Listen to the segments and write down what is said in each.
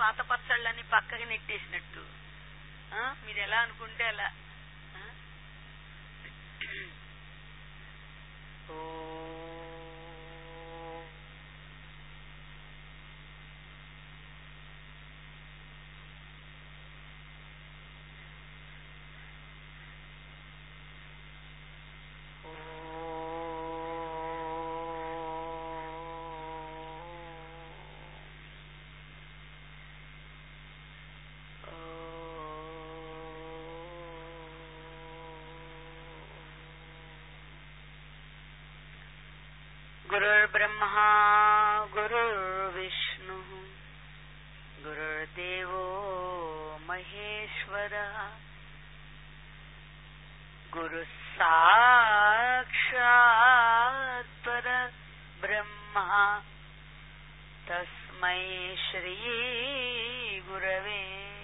పాత పచ్చళ్ళని పక్కకి నెట్టేసినట్టు ఆ, మీరు ఎలా అనుకుంటే అలా ఆ? ఓ गुरुर्ब्रह्मा गुरुर्विष्णु गुरुर्देवो महेश्वरः गुरुः साक्षात् परब्रह्मा तस्मै श्री गुरवे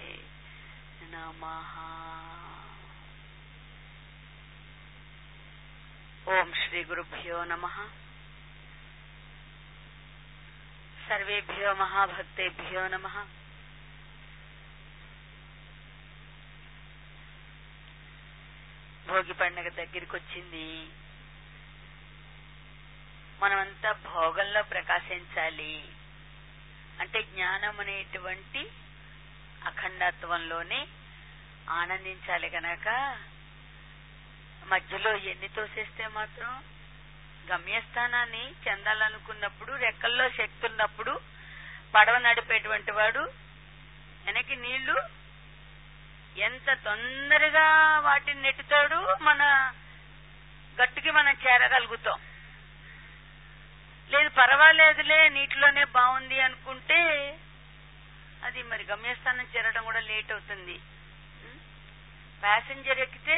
नमः ఓం శ్రీ గురుభ్యో నమ సర్వేభ్యో మహాభక్తేభ్యో నమ భోగి పండగ దగ్గరికి వచ్చింది మనమంతా భోగంలో ప్రకాశించాలి అంటే జ్ఞానం అనేటువంటి అఖండత్వంలోనే ఆనందించాలి గనక మధ్యలో ఎన్ని తోసేస్తే మాత్రం గమ్యస్థానాన్ని చెందాలనుకున్నప్పుడు రెక్కల్లో శక్తి ఉన్నప్పుడు పడవ నడిపేటువంటి వాడు వెనక్కి నీళ్లు ఎంత తొందరగా వాటిని నెట్టుతాడు మన గట్టుకి మనం చేరగలుగుతాం లేదు పర్వాలేదులే నీటిలోనే బాగుంది అనుకుంటే అది మరి గమ్యస్థానం చేరడం కూడా లేట్ అవుతుంది ప్యాసింజర్ ఎక్కితే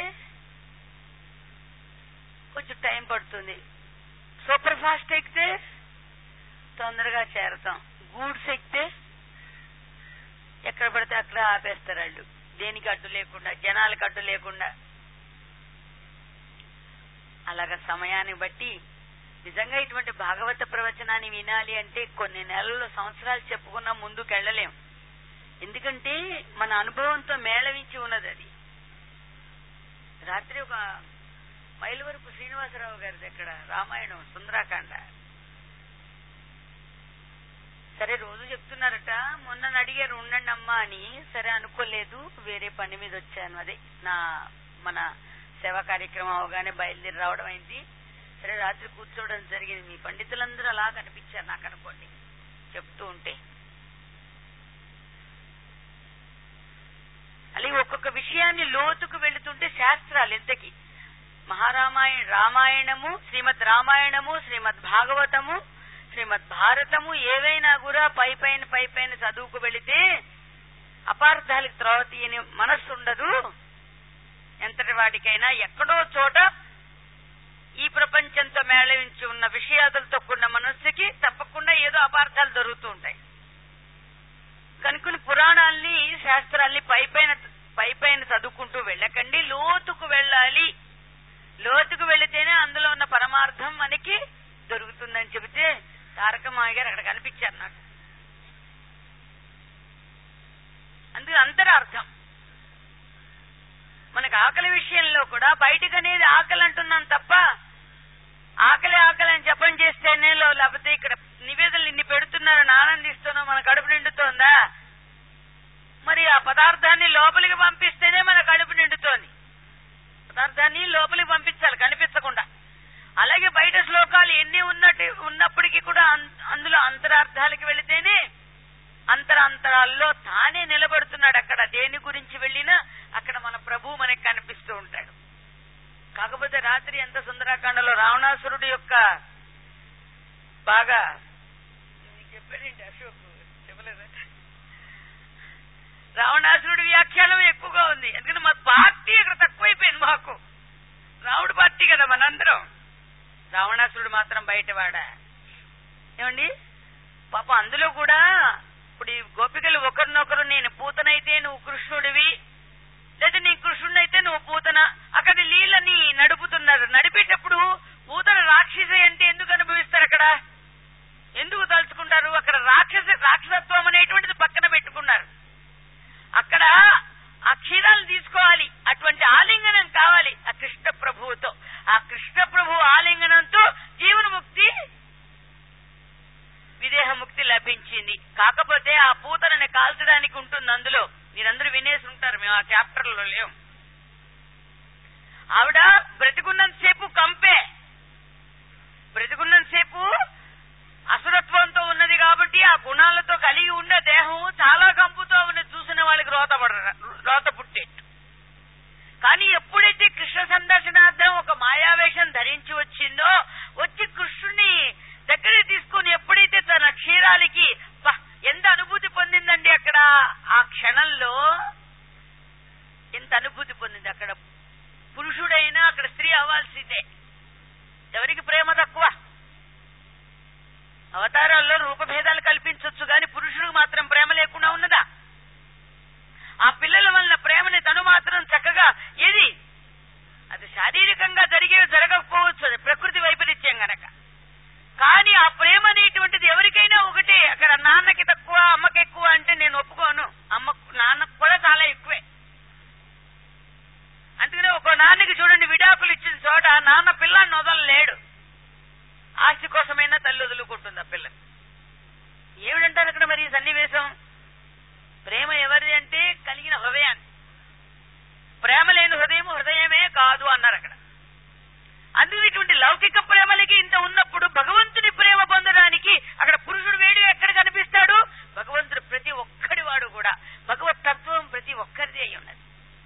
కొంచెం టైం పడుతుంది సూపర్ ఫాస్ట్ ఎక్కితే తొందరగా చేరతాం గూడ్స్ ఎక్కితే ఎక్కడ పడితే అక్కడ ఆపేస్తారు వాళ్ళు దేనికి అడ్డు లేకుండా జనాలకు అడ్డు లేకుండా అలాగ సమయాన్ని బట్టి నిజంగా ఇటువంటి భాగవత ప్రవచనాన్ని వినాలి అంటే కొన్ని నెలలు సంవత్సరాలు చెప్పుకున్నా ముందుకు వెళ్ళలేం ఎందుకంటే మన అనుభవంతో మేళవించి ఉన్నది అది రాత్రి ఒక మైలవరపు శ్రీనివాసరావు గారి దగ్గర రామాయణం సుందరాకాండ సరే రోజు చెప్తున్నారట మొన్న అడిగారు ఉండండి అమ్మా అని సరే అనుకోలేదు వేరే పని మీద వచ్చాను అదే నా మన సేవా కార్యక్రమం అవగానే బయలుదేరి రావడం అయింది సరే రాత్రి కూర్చోవడం జరిగింది మీ పండితులందరూ అలా కనిపించారు నాకు అనుకోండి చెప్తూ ఉంటే అలాగే ఒక్కొక్క విషయాన్ని లోతుకు వెళుతుంటే శాస్త్రాలు ఎంతకి మహారామాయణ రామాయణము శ్రీమద్ రామాయణము శ్రీమద్ భాగవతము శ్రీమద్ భారతము ఏవైనా కూడా పై పైన పై పైన చదువుకు వెళితే అపార్థాలకు త్రోవ తీయని మనస్సు ఉండదు ఎంతటి వాడికైనా ఎక్కడో చోట ఈ ప్రపంచంతో మేళవించి ఉన్న విషయాదులతో కూడిన మనస్సుకి తప్పకుండా ఏదో అపార్థాలు దొరుకుతూ ఉంటాయి కనుకొని పురాణాల్ని శాస్త్రాల్ని పై పైన పై పైన చదువుకుంటూ వెళ్ళకండి లోతుకు వెళ్ళాలి లోతుకు వెళితేనే అందులో ఉన్న పరమార్థం మనకి దొరుకుతుందని చెబితే తారకమాయ గారు అక్కడ కనిపించారు నాకు అందుకు అంతరార్థం మనకు ఆకలి విషయంలో కూడా బయటకు అనేది ఆకలి అంటున్నాం తప్ప ఆకలి ఆకలి అని జపం చేస్తేనే లో- లేకపోతే ఇక్కడ నివేదనలు ఇన్ని పెడుతున్నారని ఆనందిస్తున్నాం మన కడుపు నిండుతోందా మరి ఆ పదార్థాన్ని లోపలికి పంపిస్తేనే మన కడుపు నిండుతోంది పదార్థాన్ని లోపలికి పంపించాలి కనిపించకుండా అలాగే బయట శ్లోకాలు ఎన్ని ఉన్నట్టు ఉన్నప్పటికీ కూడా అం- అందులో అంతరార్థాలకి వెళితేనే అంతరాంతరాల్లో తానే నిలబడుతున్నాడు అక్కడ దేని గురించి వెళ్ళినా అక్కడ మన ప్రభు మనకి కనిపిస్తూ ఉంటాడు కాకపోతే రాత్రి ఎంత సుందరాకాండలో రావణాసురుడు యొక్క బాగా నీకు చెప్పాడేంటి అశోక్ చెప్పలేదా రావణాసురుడి వ్యాఖ్యానం ఎక్కువగా ఉంది ఎందుకంటే మా పార్టీ అక్కడ తక్కువైపోయింది మాకు రావుడు పార్టీ కదా మనందరం రావణాసురుడు మాత్రం బయటవాడా ఏమండి పాప అందులో కూడా ఇప్పుడు ఈ గోపికలు ఒకరినొకరు నేను పూతనైతే నువ్వు కృష్ణుడివి లేదా నీ కృష్ణుడైతే నువ్వు పూతన అక్కడ నీళ్ళని నడుపుతున్నారు నడిపేటప్పుడు పూతన రాక్షసి అంటే ఎందుకు అనుభవిస్తారు అక్కడ ఎందుకు తలుచుకుంటారు అక్కడ రాక్షస రాక్షసత్వం అనేటువంటిది పక్కన పెట్టుకున్నారు ఆ పూతనని కాల్చడానికి ఉంటుంది అందులో మీరందరూ వినేసి ఉంటారు మేము ఆ చాప్టర్లో లేవు ఆవిడ బ్రతికున్నంతసేపు కంపే బ్రతికున్నంతసేపు అసురత్వంతో ఉన్నది కాబట్టి ఆ గుణాలతో కలిగి ఉండే దేహం చాలా కంపుతో ఉన్నది చూసిన వాళ్ళకి రోత పడ రోత పుట్టేట్టు కానీ ఎప్పుడైతే కృష్ణ సందర్శనార్థం ఒక మాయావేషం ధరించి వచ్చిందో వచ్చి కృష్ణుని దగ్గరికి తీసుకుని ఎప్పుడైతే తన క్షీరాలకి ప, ఎంత అనుభూతి పొందిందండి అక్కడ ఆ క్షణంలో ఎంత అనుభూతి పొందింది అక్కడ పురుషుడైనా అక్కడ స్త్రీ అవ్వాల్సిందే ఎవరికి ప్రేమ తక్కువ అవతారాల్లో రూపభేదాలు కల్పించవచ్చు గాని పురుషుడికి మాత్రం ప్రేమ లేకుండా ఉన్నదా ఆ పిల్లల వల్ల ప్రేమని తను మాత్రం చక్కగా ఏది అది శారీరకంగా జరిగే జరగకపోవచ్చు అది ప్రకృతి వైపరీత్యం గనక కానీ ఆ ప్రేమ అనేటువంటిది ఎవరికైనా ఒకటే అక్కడ నాన్నకి తక్కువ అమ్మకి ఎక్కువ అంటే నేను ఒప్పుకోను అమ్మ నాన్నకు కూడా చాలా ఎక్కువే అందుకనే ఒక నాన్నకి చూడండి విడాకులు ఇచ్చిన చోట నాన్న పిల్లాన్ని వదలలేడు ఆస్తి కోసమైనా తల్లి వదులుకుంటుంది ఆ పిల్ల ఏమిటంటారు అక్కడ మరి ఈ సన్నివేశం ప్రేమ ఎవరిది అంటే కలిగిన హృదయాన్ని ప్రేమ లేని హృదయం హృదయమే కాదు అన్నారు అక్కడ అందుకు ఇటువంటి లౌకిక ప్రేమలకి ఇంత ఉన్నప్పుడు భగవంతుని ప్రేమ పొందడానికి అక్కడ పురుషుడు వేడి ఎక్కడ కనిపిస్తాడు భగవంతుడు ప్రతి ఒక్కడి వాడు కూడా భగవత్ తత్వం ప్రతి ఒక్కరిది అయి ఉన్నది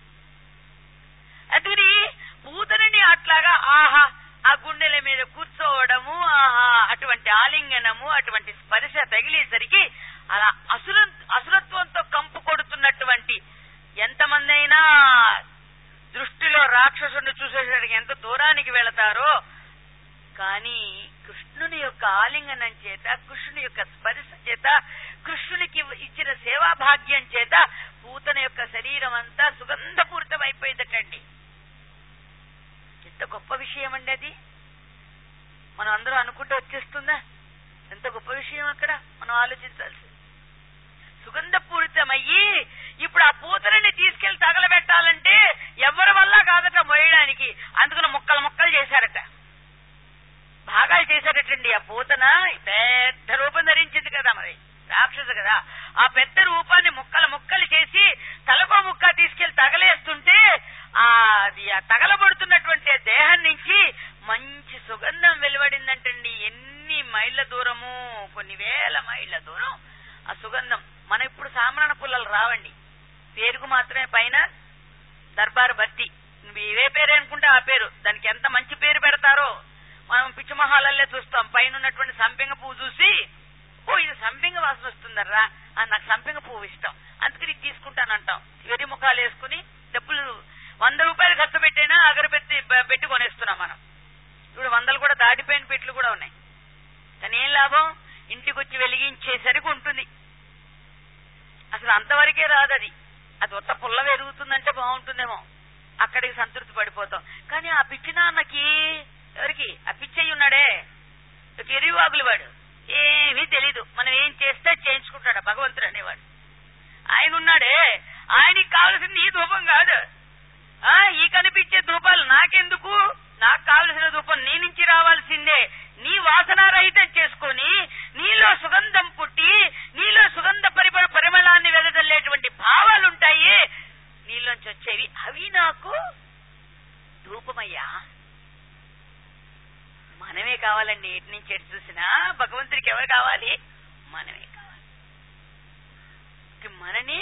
అందుకని పూతనని అట్లాగా ఆహా ఆ గుండెల మీద కూర్చోవడము ఆహా అటువంటి ఆలింగనము అటువంటి స్పర్శ తగిలేసరికి అలా అసుర అసురత్వంతో కంపు కొడుతున్నటువంటి ఎంతమంది అయినా దృష్టిలో రాక్షసుని చూసేసరికి ఎంత దూరానికి వెళతారో కానీ కృష్ణుని యొక్క ఆలింగనం చేత కృష్ణుని యొక్క స్పర్శ చేత కృష్ణునికి ఇచ్చిన సేవా భాగ్యం చేత పూతన యొక్క శరీరం అంతా సుగంధపూరితమైపోయిందటండి ఎంత గొప్ప విషయం అండి అది మనం అందరూ అనుకుంటూ వచ్చేస్తుందా ఎంత గొప్ప విషయం అక్కడ మనం ఆలోచించాల్సి సుగంధపూరితమయ్యి ఇప్పుడు ఆ పూతలని తీసుకెళ్లి తగలబెట్టాలంటే ఎవరి వల్ల కాదట మోయడానికి అందుకని ముక్కలు ముక్కలు చేశారట భాగాలు చేశారటండి ఆ పూతన పెద్ద రూపం ధరించింది కదా మరి రాక్షసు కదా ఆ పెద్ద రూపాన్ని ముక్కలు ముక్కలు చేసి తలకో ముక్క తీసుకెళ్లి తగలేస్తుంటే ఆ అది ఆ తగలబడుతున్నటువంటి ఆ దేహం నుంచి మంచి సుగంధం వెలువడిందంటండి ఎన్ని మైళ్ళ దూరము కొన్ని వేల మైళ్ళ దూరం ఆ సుగంధం మన ఇప్పుడు సామరణ పుల్లలు రావండి పేరుకు మాత్రమే పైన దర్బారు బత్తి నువ్వు ఇవే పేరు అనుకుంటే ఆ పేరు దానికి ఎంత మంచి పేరు పెడతారో మనం పిచ్చిమహాలల్లే చూస్తాం పైన ఉన్నటువంటి సంపెంగ పువ్వు చూసి ఓ ఇది సంపెంగ వాసన వస్తుందర్రా ఆ, నాకు సంపెంగ పువ్వు ఇష్టం అందుకని ఇది తీసుకుంటానంటాం వెరి ముఖాలు వేసుకుని డబ్బులు వంద రూపాయలు ఖర్చు పెట్టైనా అగరబెత్తి బ- పెట్టి కొనేస్తున్నాం మనం ఇప్పుడు వందలు కూడా దాటిపోయిన పెట్లు కూడా ఉన్నాయి కానీ ఏం లాభం ఇంటికి వచ్చి వెలిగించేసరికి ఉంటుంది అసలు అంతవరకే రాదు అది అది ఒక్క పుల్ల వెలుగుతుందంటే బాగుంటుందేమో అక్కడికి సంతృప్తి పడిపోతాం కానీ ఆ పిచ్చి నాన్నకి ఎవరికి ఆ పిచ్చయ్య ఉన్నాడే ఒక ఎరివాగులు వాడు ఏమీ తెలీదు మనం ఏం చేస్తే చేయించుకుంటాడు ఆ భగవంతుడు అనేవాడు ఆయన ఉన్నాడే ఆయనకి కావలసింది ఈ ధూపం కాదు ఆ ఈ కనిపించే ధూపాలు నాకెందుకు నాకు కావలసిన ధూపం నీ నుంచి రావాల్సిందే నీ వాసనారహితం చేసుకొని నీలో సుగంధం పుట్టి నీలో సుగంధ పరిమళ పరిమళాన్ని వెదజల్లేటువంటి భావాలుంటాయి నీలోంచి వచ్చేవి అవి నాకు ధూపమయ్యా మనమే కావాలండి ఎటు నుంచి ఎటు చూసినా భగవంతుడికి ఎవరు కావాలి మనమే కావాలి ఇక మనని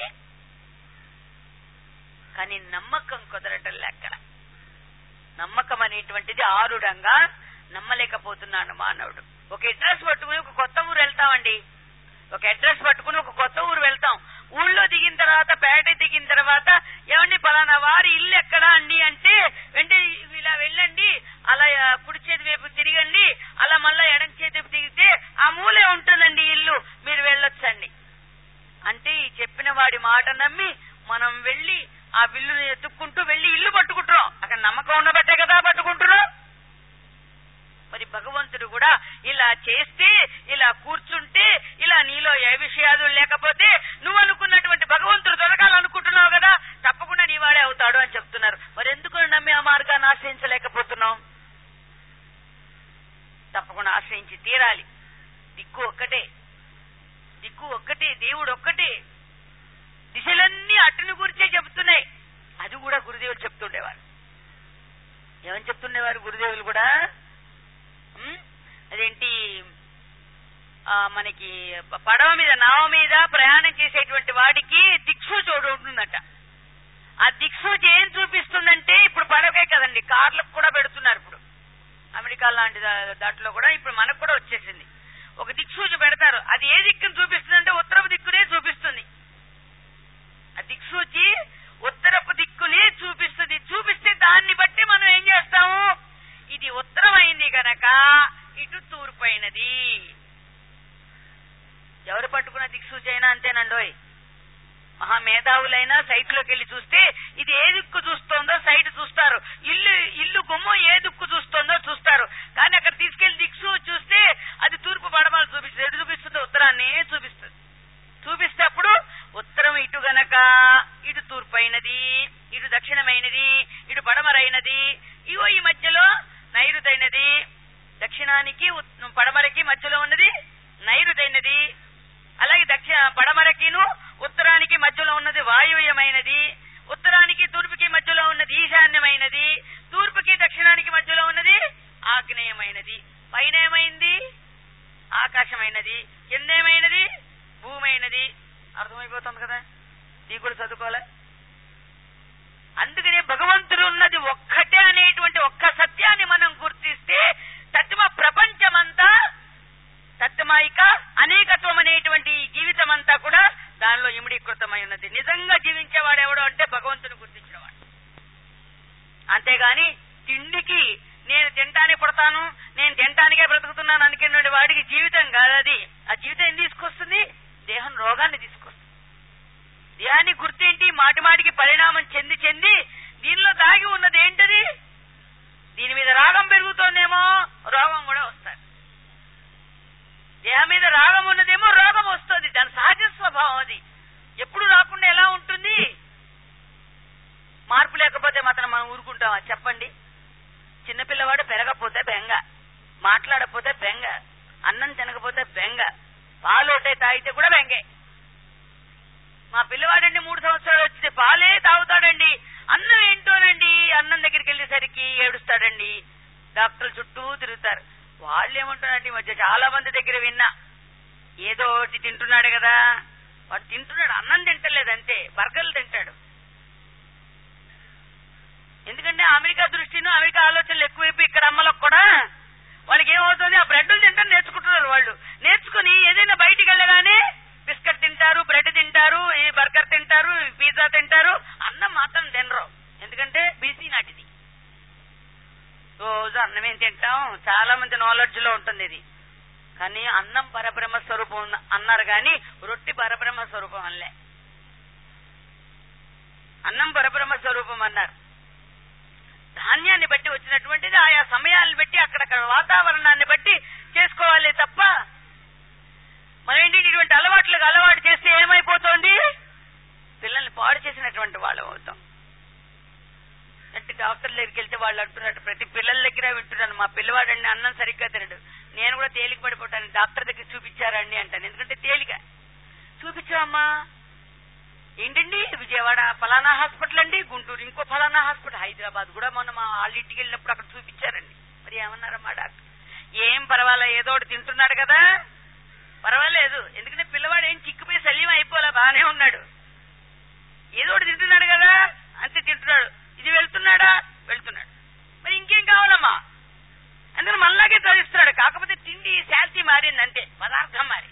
కానీ నమ్మకం కుదరటం అక్కడ నమ్మకం అనేటువంటిది ఆరుడంగా నమ్మలేకపోతున్నాడు మానవుడు ఒక అడ్రస్ పట్టుకుని ఒక కొత్త ఊరు వెళ్తామండి ఒక అడ్రస్ పట్టుకుని ఒక కొత్త ఊరు వెళ్తాం ఊళ్ళో దిగిన తర్వాత పేట దిగిన తర్వాత ఏమండి పలానా వారి ఇల్లు ఎక్కడా అండి అంటే వెంటనే ఇలా వెళ్ళండి అలా ఆ, కుడి చేతి వైపు తిరగండి అలా మళ్ళా ఎడం చేతి వైపు తిరిగితే ఆ మూలే ఉంటుందండి ఇల్లు మీరు వెళ్ళొచ్చండి అంటే ఈ చెప్పిన వాడి మాట నమ్మి మనం వెళ్ళి ఆ బిల్లుని ఎత్తుక్కుంటూ వెళ్ళి ఇల్లు పట్టుకుంటున్నాం అక్కడ నమ్మకం ఉండబట్టే కదా పట్టుకుంటున్నాం మరి భగవంతుడు కూడా ఇలా చేస్తే ఇలా కూర్చుంటే ఇలా నీలో ఏ విషయాలు లేకపోతే నువ్వు అనుకున్నటువంటి భగవంతుడు దొరకాలనుకుంటున్నావు కదా తప్పకుండా నీ వాడే అవుతాడు అని చెప్తున్నారు మరి ఎందుకు నమ్మి ఆ మార్గాన్ని ఆశ్రయించలేకపోతున్నావు తప్పకుండా ఆశ్రయించి తీరాలి దిక్కు ఒక్కటే దిక్కు ఒక్కటే దేవుడు ఒక్కటే పడవ మీద నావ మీద ప్రయాణం చేసేటువంటి వాడికి దిక్సూచోడు ఉంటుందట ఆ దిక్సూచి ఏం చూపిస్తుందంటే ఇప్పుడు పడవకే కదండి కార్లకు కూడా పెడుతున్నారు ఇప్పుడు అమెరికా లాంటి దా- దాంట్లో కూడా ఇప్పుడు మనకు కూడా వచ్చేసింది ఒక దిక్సూచి పెడతారు అది ఏ దిక్కును చూపిస్తుందంటే ఉత్తరపు దిక్కునే చూపిస్తుంది ఆ దిక్సూచి ఉత్తరపు దిక్కునే చూపిస్తుంది చూపిస్తే దాన్ని బట్టి మనం ఏం చేస్తాము ఇది ఉత్తరమైంది గనక ఇటు తూర్పైనది ఎవరు పట్టుకున్న దిక్సూచి అయినా అంతేనండోయ్ మహా మేధావులైనా సైట్ లోకి వెళ్ళి చూస్తే ఇది ఏ దిక్కు చూస్తోందో సైట్ చూస్తారు ఇల్లు ఇల్లు గుమ్మం ఏ దిక్కు చూస్తోందో చూస్తారు కానీ అక్కడ తీసుకెళ్లి దిక్సు చూస్తే అది తూర్పు పడమలు చూపిస్తుంది ఎటు చూపిస్తుంది ఉత్తరాన్ని చూపిస్తుంది చూపిస్తే అప్పుడు ఉత్తరం ఇటు గనక ఇటు తూర్పైనది ఇటు దక్షిణమైనది ఇటు పడమరైనది ఇగో ఈ మధ్యలో నైరుతైనది దక్షిణానికి ఉత్- పడమరకి మధ్యలో ఉన్నది నైరుతైనది అలాగే దక్షిణ పడమరకిను ఉత్తరానికి మధ్యలో ఉన్నది వాయువ్యమైనది ఉత్తరానికి తూర్పుకి మధ్యలో ఉన్నది ఈశాన్యమైనది తూర్పుకి దక్షిణానికి మధ్యలో ఉన్నది ఆగ్నేయమైనది పైన ఏమైంది ఆకాశమైనది కిందేమైనది భూమైనది అర్థమైపోతుంది కదా నీకు కూడా చదువుకోలే అందుకనే భగవంతుడు ఉన్నది ఒక్కటే అనేటువంటి ఒక్క సత్యాన్ని మనం గుర్తిస్తే తత్వ ప్రపంచమంతా తత్వమాయిక అనేకత్వం అనేటువంటి ఈ జీవితం అంతా కూడా దానిలో ఇమిడీకృతమై ఉన్నది నిజంగా జీవించేవాడు ఎవడు అంటే భగవంతుని గుర్తించినవాడు అంతేగాని తిండికి నేను తింటానే పడతాను నేను తింటానికే బ్రతుకుతున్నాను అనుకునే వాడికి జీవితం కాదు అది ఆ జీవితం ఏం తీసుకొస్తుంది దేహం రోగాన్ని తీసుకొస్తుంది దేహాన్ని గుర్తేంటి మాటి మాటికి పరిణామం చెంది చెంది దీనిలో దాగి ఉన్నది ఏంటది దీని మీద రాగం పెరుగుతోందేమో రోగం కూడా వస్తుంది దేహం మీద రాగం ఉన్నదేమో రోగం వస్తుంది దాని సహజ స్వభావం అది ఎప్పుడు రాకుండా ఎలా ఉంటుంది మార్పు లేకపోతే మాత్రం మనం ఊరుకుంటామా చెప్పండి చిన్నపిల్లవాడు పెరగకపోతే బెంగ మాట్లాడకపోతే బెంగ అన్నం తినకపోతే బెంగ పాలోటే తాగితే కూడా బెంగే మా పిల్లవాడండి మూడు సంవత్సరాలు వచ్చింది పాలే తాగుతాడండి అన్నం ఏంటోనండి అన్నం దగ్గరికి వెళ్ళేసరికి ఏడుస్తాడండి డాక్టర్లు చుట్టూ తిరుగుతారు వాళ్ళు ఏమంటారంటే ఈ మధ్య చాలా మంది దగ్గర విన్నా ఏదో ఒకటి తింటున్నాడు కదా వాడు తింటున్నాడు అన్నం తింటలేదు అంతే బర్గర్లు తింటాడు ఎందుకంటే అమెరికా దృష్టిను అమెరికా ఆలోచనలు ఎక్కువైపోయి ఇక్కడ అమ్మలకు కూడా వాళ్ళకి ఏమవుతుంది ఆ బ్రెడ్ తింటారు నేర్చుకుంటున్నారు వాళ్ళు నేర్చుకుని ఏదైనా బయటికి వెళ్ళగానే బిస్కెట్ తింటారు బ్రెడ్ తింటారు ఈ బర్గర్ తింటారు ఈ పిజ్జా తింటారు అన్నం మాత్రం తినరు ఎందుకంటే బీసీ నాటిది రోజు అన్నమేం తింటాం చాలా మంది నాలెడ్జ్ లో ఉంటుంది ఇది కానీ అన్నం పరబ్రహ్మ స్వరూపం ఉన్న- అన్నారు కానీ రొట్టి పరబ్రహ్మ స్వరూపం అనలే అన్నం పరబ్రహ్మ స్వరూపం అన్నారు ధాన్యాన్ని బట్టి వచ్చినటువంటిది ఆయా సమయాన్ని బట్టి అక్కడక్కడ వాతావరణాన్ని బట్టి చేసుకోవాలి తప్ప మరేంటి ఇటువంటి అలవాట్లకు అలవాటు చేస్తే ఏమైపోతుంది పిల్లల్ని పాడు చేసినటువంటి వాళ్ళం అవుతాం అంటే డాక్టర్ దగ్గరికి వెళ్తే వాళ్ళు అంటున్నట్టు ప్రతి పిల్లల దగ్గర వింటున్నాను మా పిల్లవాడండి అన్నం సరిగ్గా తినడు నేను కూడా తేలిక పడిపోతాను డాక్టర్ దగ్గర చూపించారండి అంటాను ఎందుకంటే తేలిక చూపించామా ఏంటండి విజయవాడ ఫలానా హాస్పిటల్ అండి గుంటూరు ఇంకో ఫలానా హాస్పిటల్ హైదరాబాద్ కూడా మొన్న మా వాళ్ళ ఇంటికి వెళ్ళినప్పుడు అక్కడ చూపించారండి మరి ఏమన్నారమ్మా డాక్టర్ ఏం పర్వాలే ఏదో ఒకటి తింటున్నాడు కదా పర్వాలేదు ఎందుకంటే పిల్లవాడు ఏం చిక్కుపోయి శల్యం అయిపోలే బాగానే ఉన్నాడు ఏదో ఒకటి తింటున్నాడు కదా అంతే తింటున్నాడు ఇది వెళ్తున్నాడా వెళ్తున్నాడు మరి ఇంకేం కావాలమ్మా అందుకని మనలాగే చదివిస్తున్నాడు కాకపోతే తిండి శాంతి మారింది అంతే పదార్థం మారి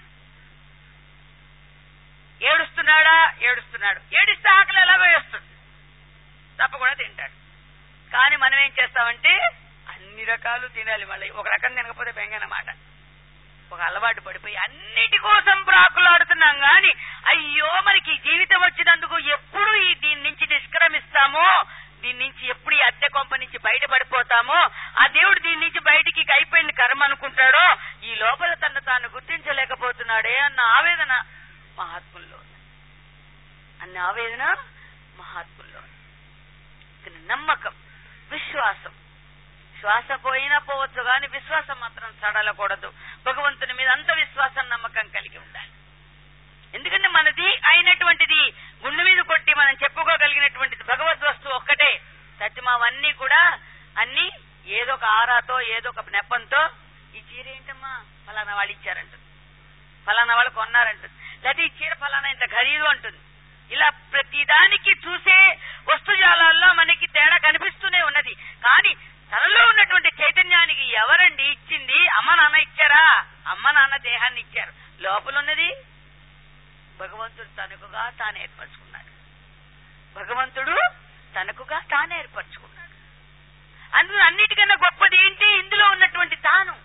ఏడుస్తున్నాడా ఏడుస్తున్నాడు ఏడిస్తే ఆకలి ఎలాగో వేస్తుంది తప్పకుండా తింటాడు కానీ మనం ఏం చేస్తామంటే అన్ని రకాలు తినాలి మళ్ళీ ఒక రకం తినకపోతే బెంగనమాట ఒక అలవాటు పడిపోయి అన్నిటి కోసం ప్రాకులాడుతున్నాం గాని అయ్యో మనకి ఈ జీవితం వచ్చినందుకు ఎప్పుడు ఈ దీని నుంచి నిష్క్రమిస్తామో దీని నుంచి ఎప్పుడు ఈ అద్దె కొంప నుంచి బయటపడిపోతామో ఆ దేవుడు దీని నుంచి బయటికి అయిపోయింది కర్మ అనుకుంటాడో ఈ లోపల తను తాను గుర్తించలేకపోతున్నాడే అన్న ఆవేదన మహాత్ముల్లో ఉంది. అన్న ఆవేదన మహాత్ముల్లో ఉంది. కానీ నమ్మకం విశ్వాసం శ్వాస పోయినా పోవచ్చు కానీ విశ్వాసం మాత్రం సడలకూడదు భగవంతుని మీద అంత విశ్వాసం నమ్మకం కలిగి ఉండాలి ఎందుకంటే మనది అయినటువంటిది గుండె మీద కొట్టి మనం చెప్పుకోగలిగినటువంటిది భగవద్ వస్తువు ఒక్కటే సత్యమావన్నీ కూడా అన్ని ఏదో ఒక ఆరాతో ఏదో ఒక నెపంతో ఈ చీర ఏంటమ్మా ఫలానా వాళ్ళు ఇచ్చారంట ఫలానా వాళ్ళు కొన్నారంటుంది లేకపోతే ఈ చీర ఫలానా ఇంత ఖరీదు అంటుంది ఇలా ప్రతిదానికి చూసే వస్తుజాలాల్లో మనకి తేడా కనిపిస్తూనే ఉన్నది కానీ తనలో ఉన్నటువంటి చైతన్యానికి ఎవరండి ఇచ్చింది అమ్మ నాన్న ఇచ్చారా అమ్మ నాన్న దేహాన్ని ఇచ్చారు లోపల ఉన్నది భగవంతుడు తనకుగా తాను ఏర్పరచుకున్నాడు భగవంతుడు తనకుగా తాను ఏర్పరచుకున్నాడు అందులో అన్నిటికన్నా గొప్పది ఏంటి ఇందులో ఉన్నటువంటి తాను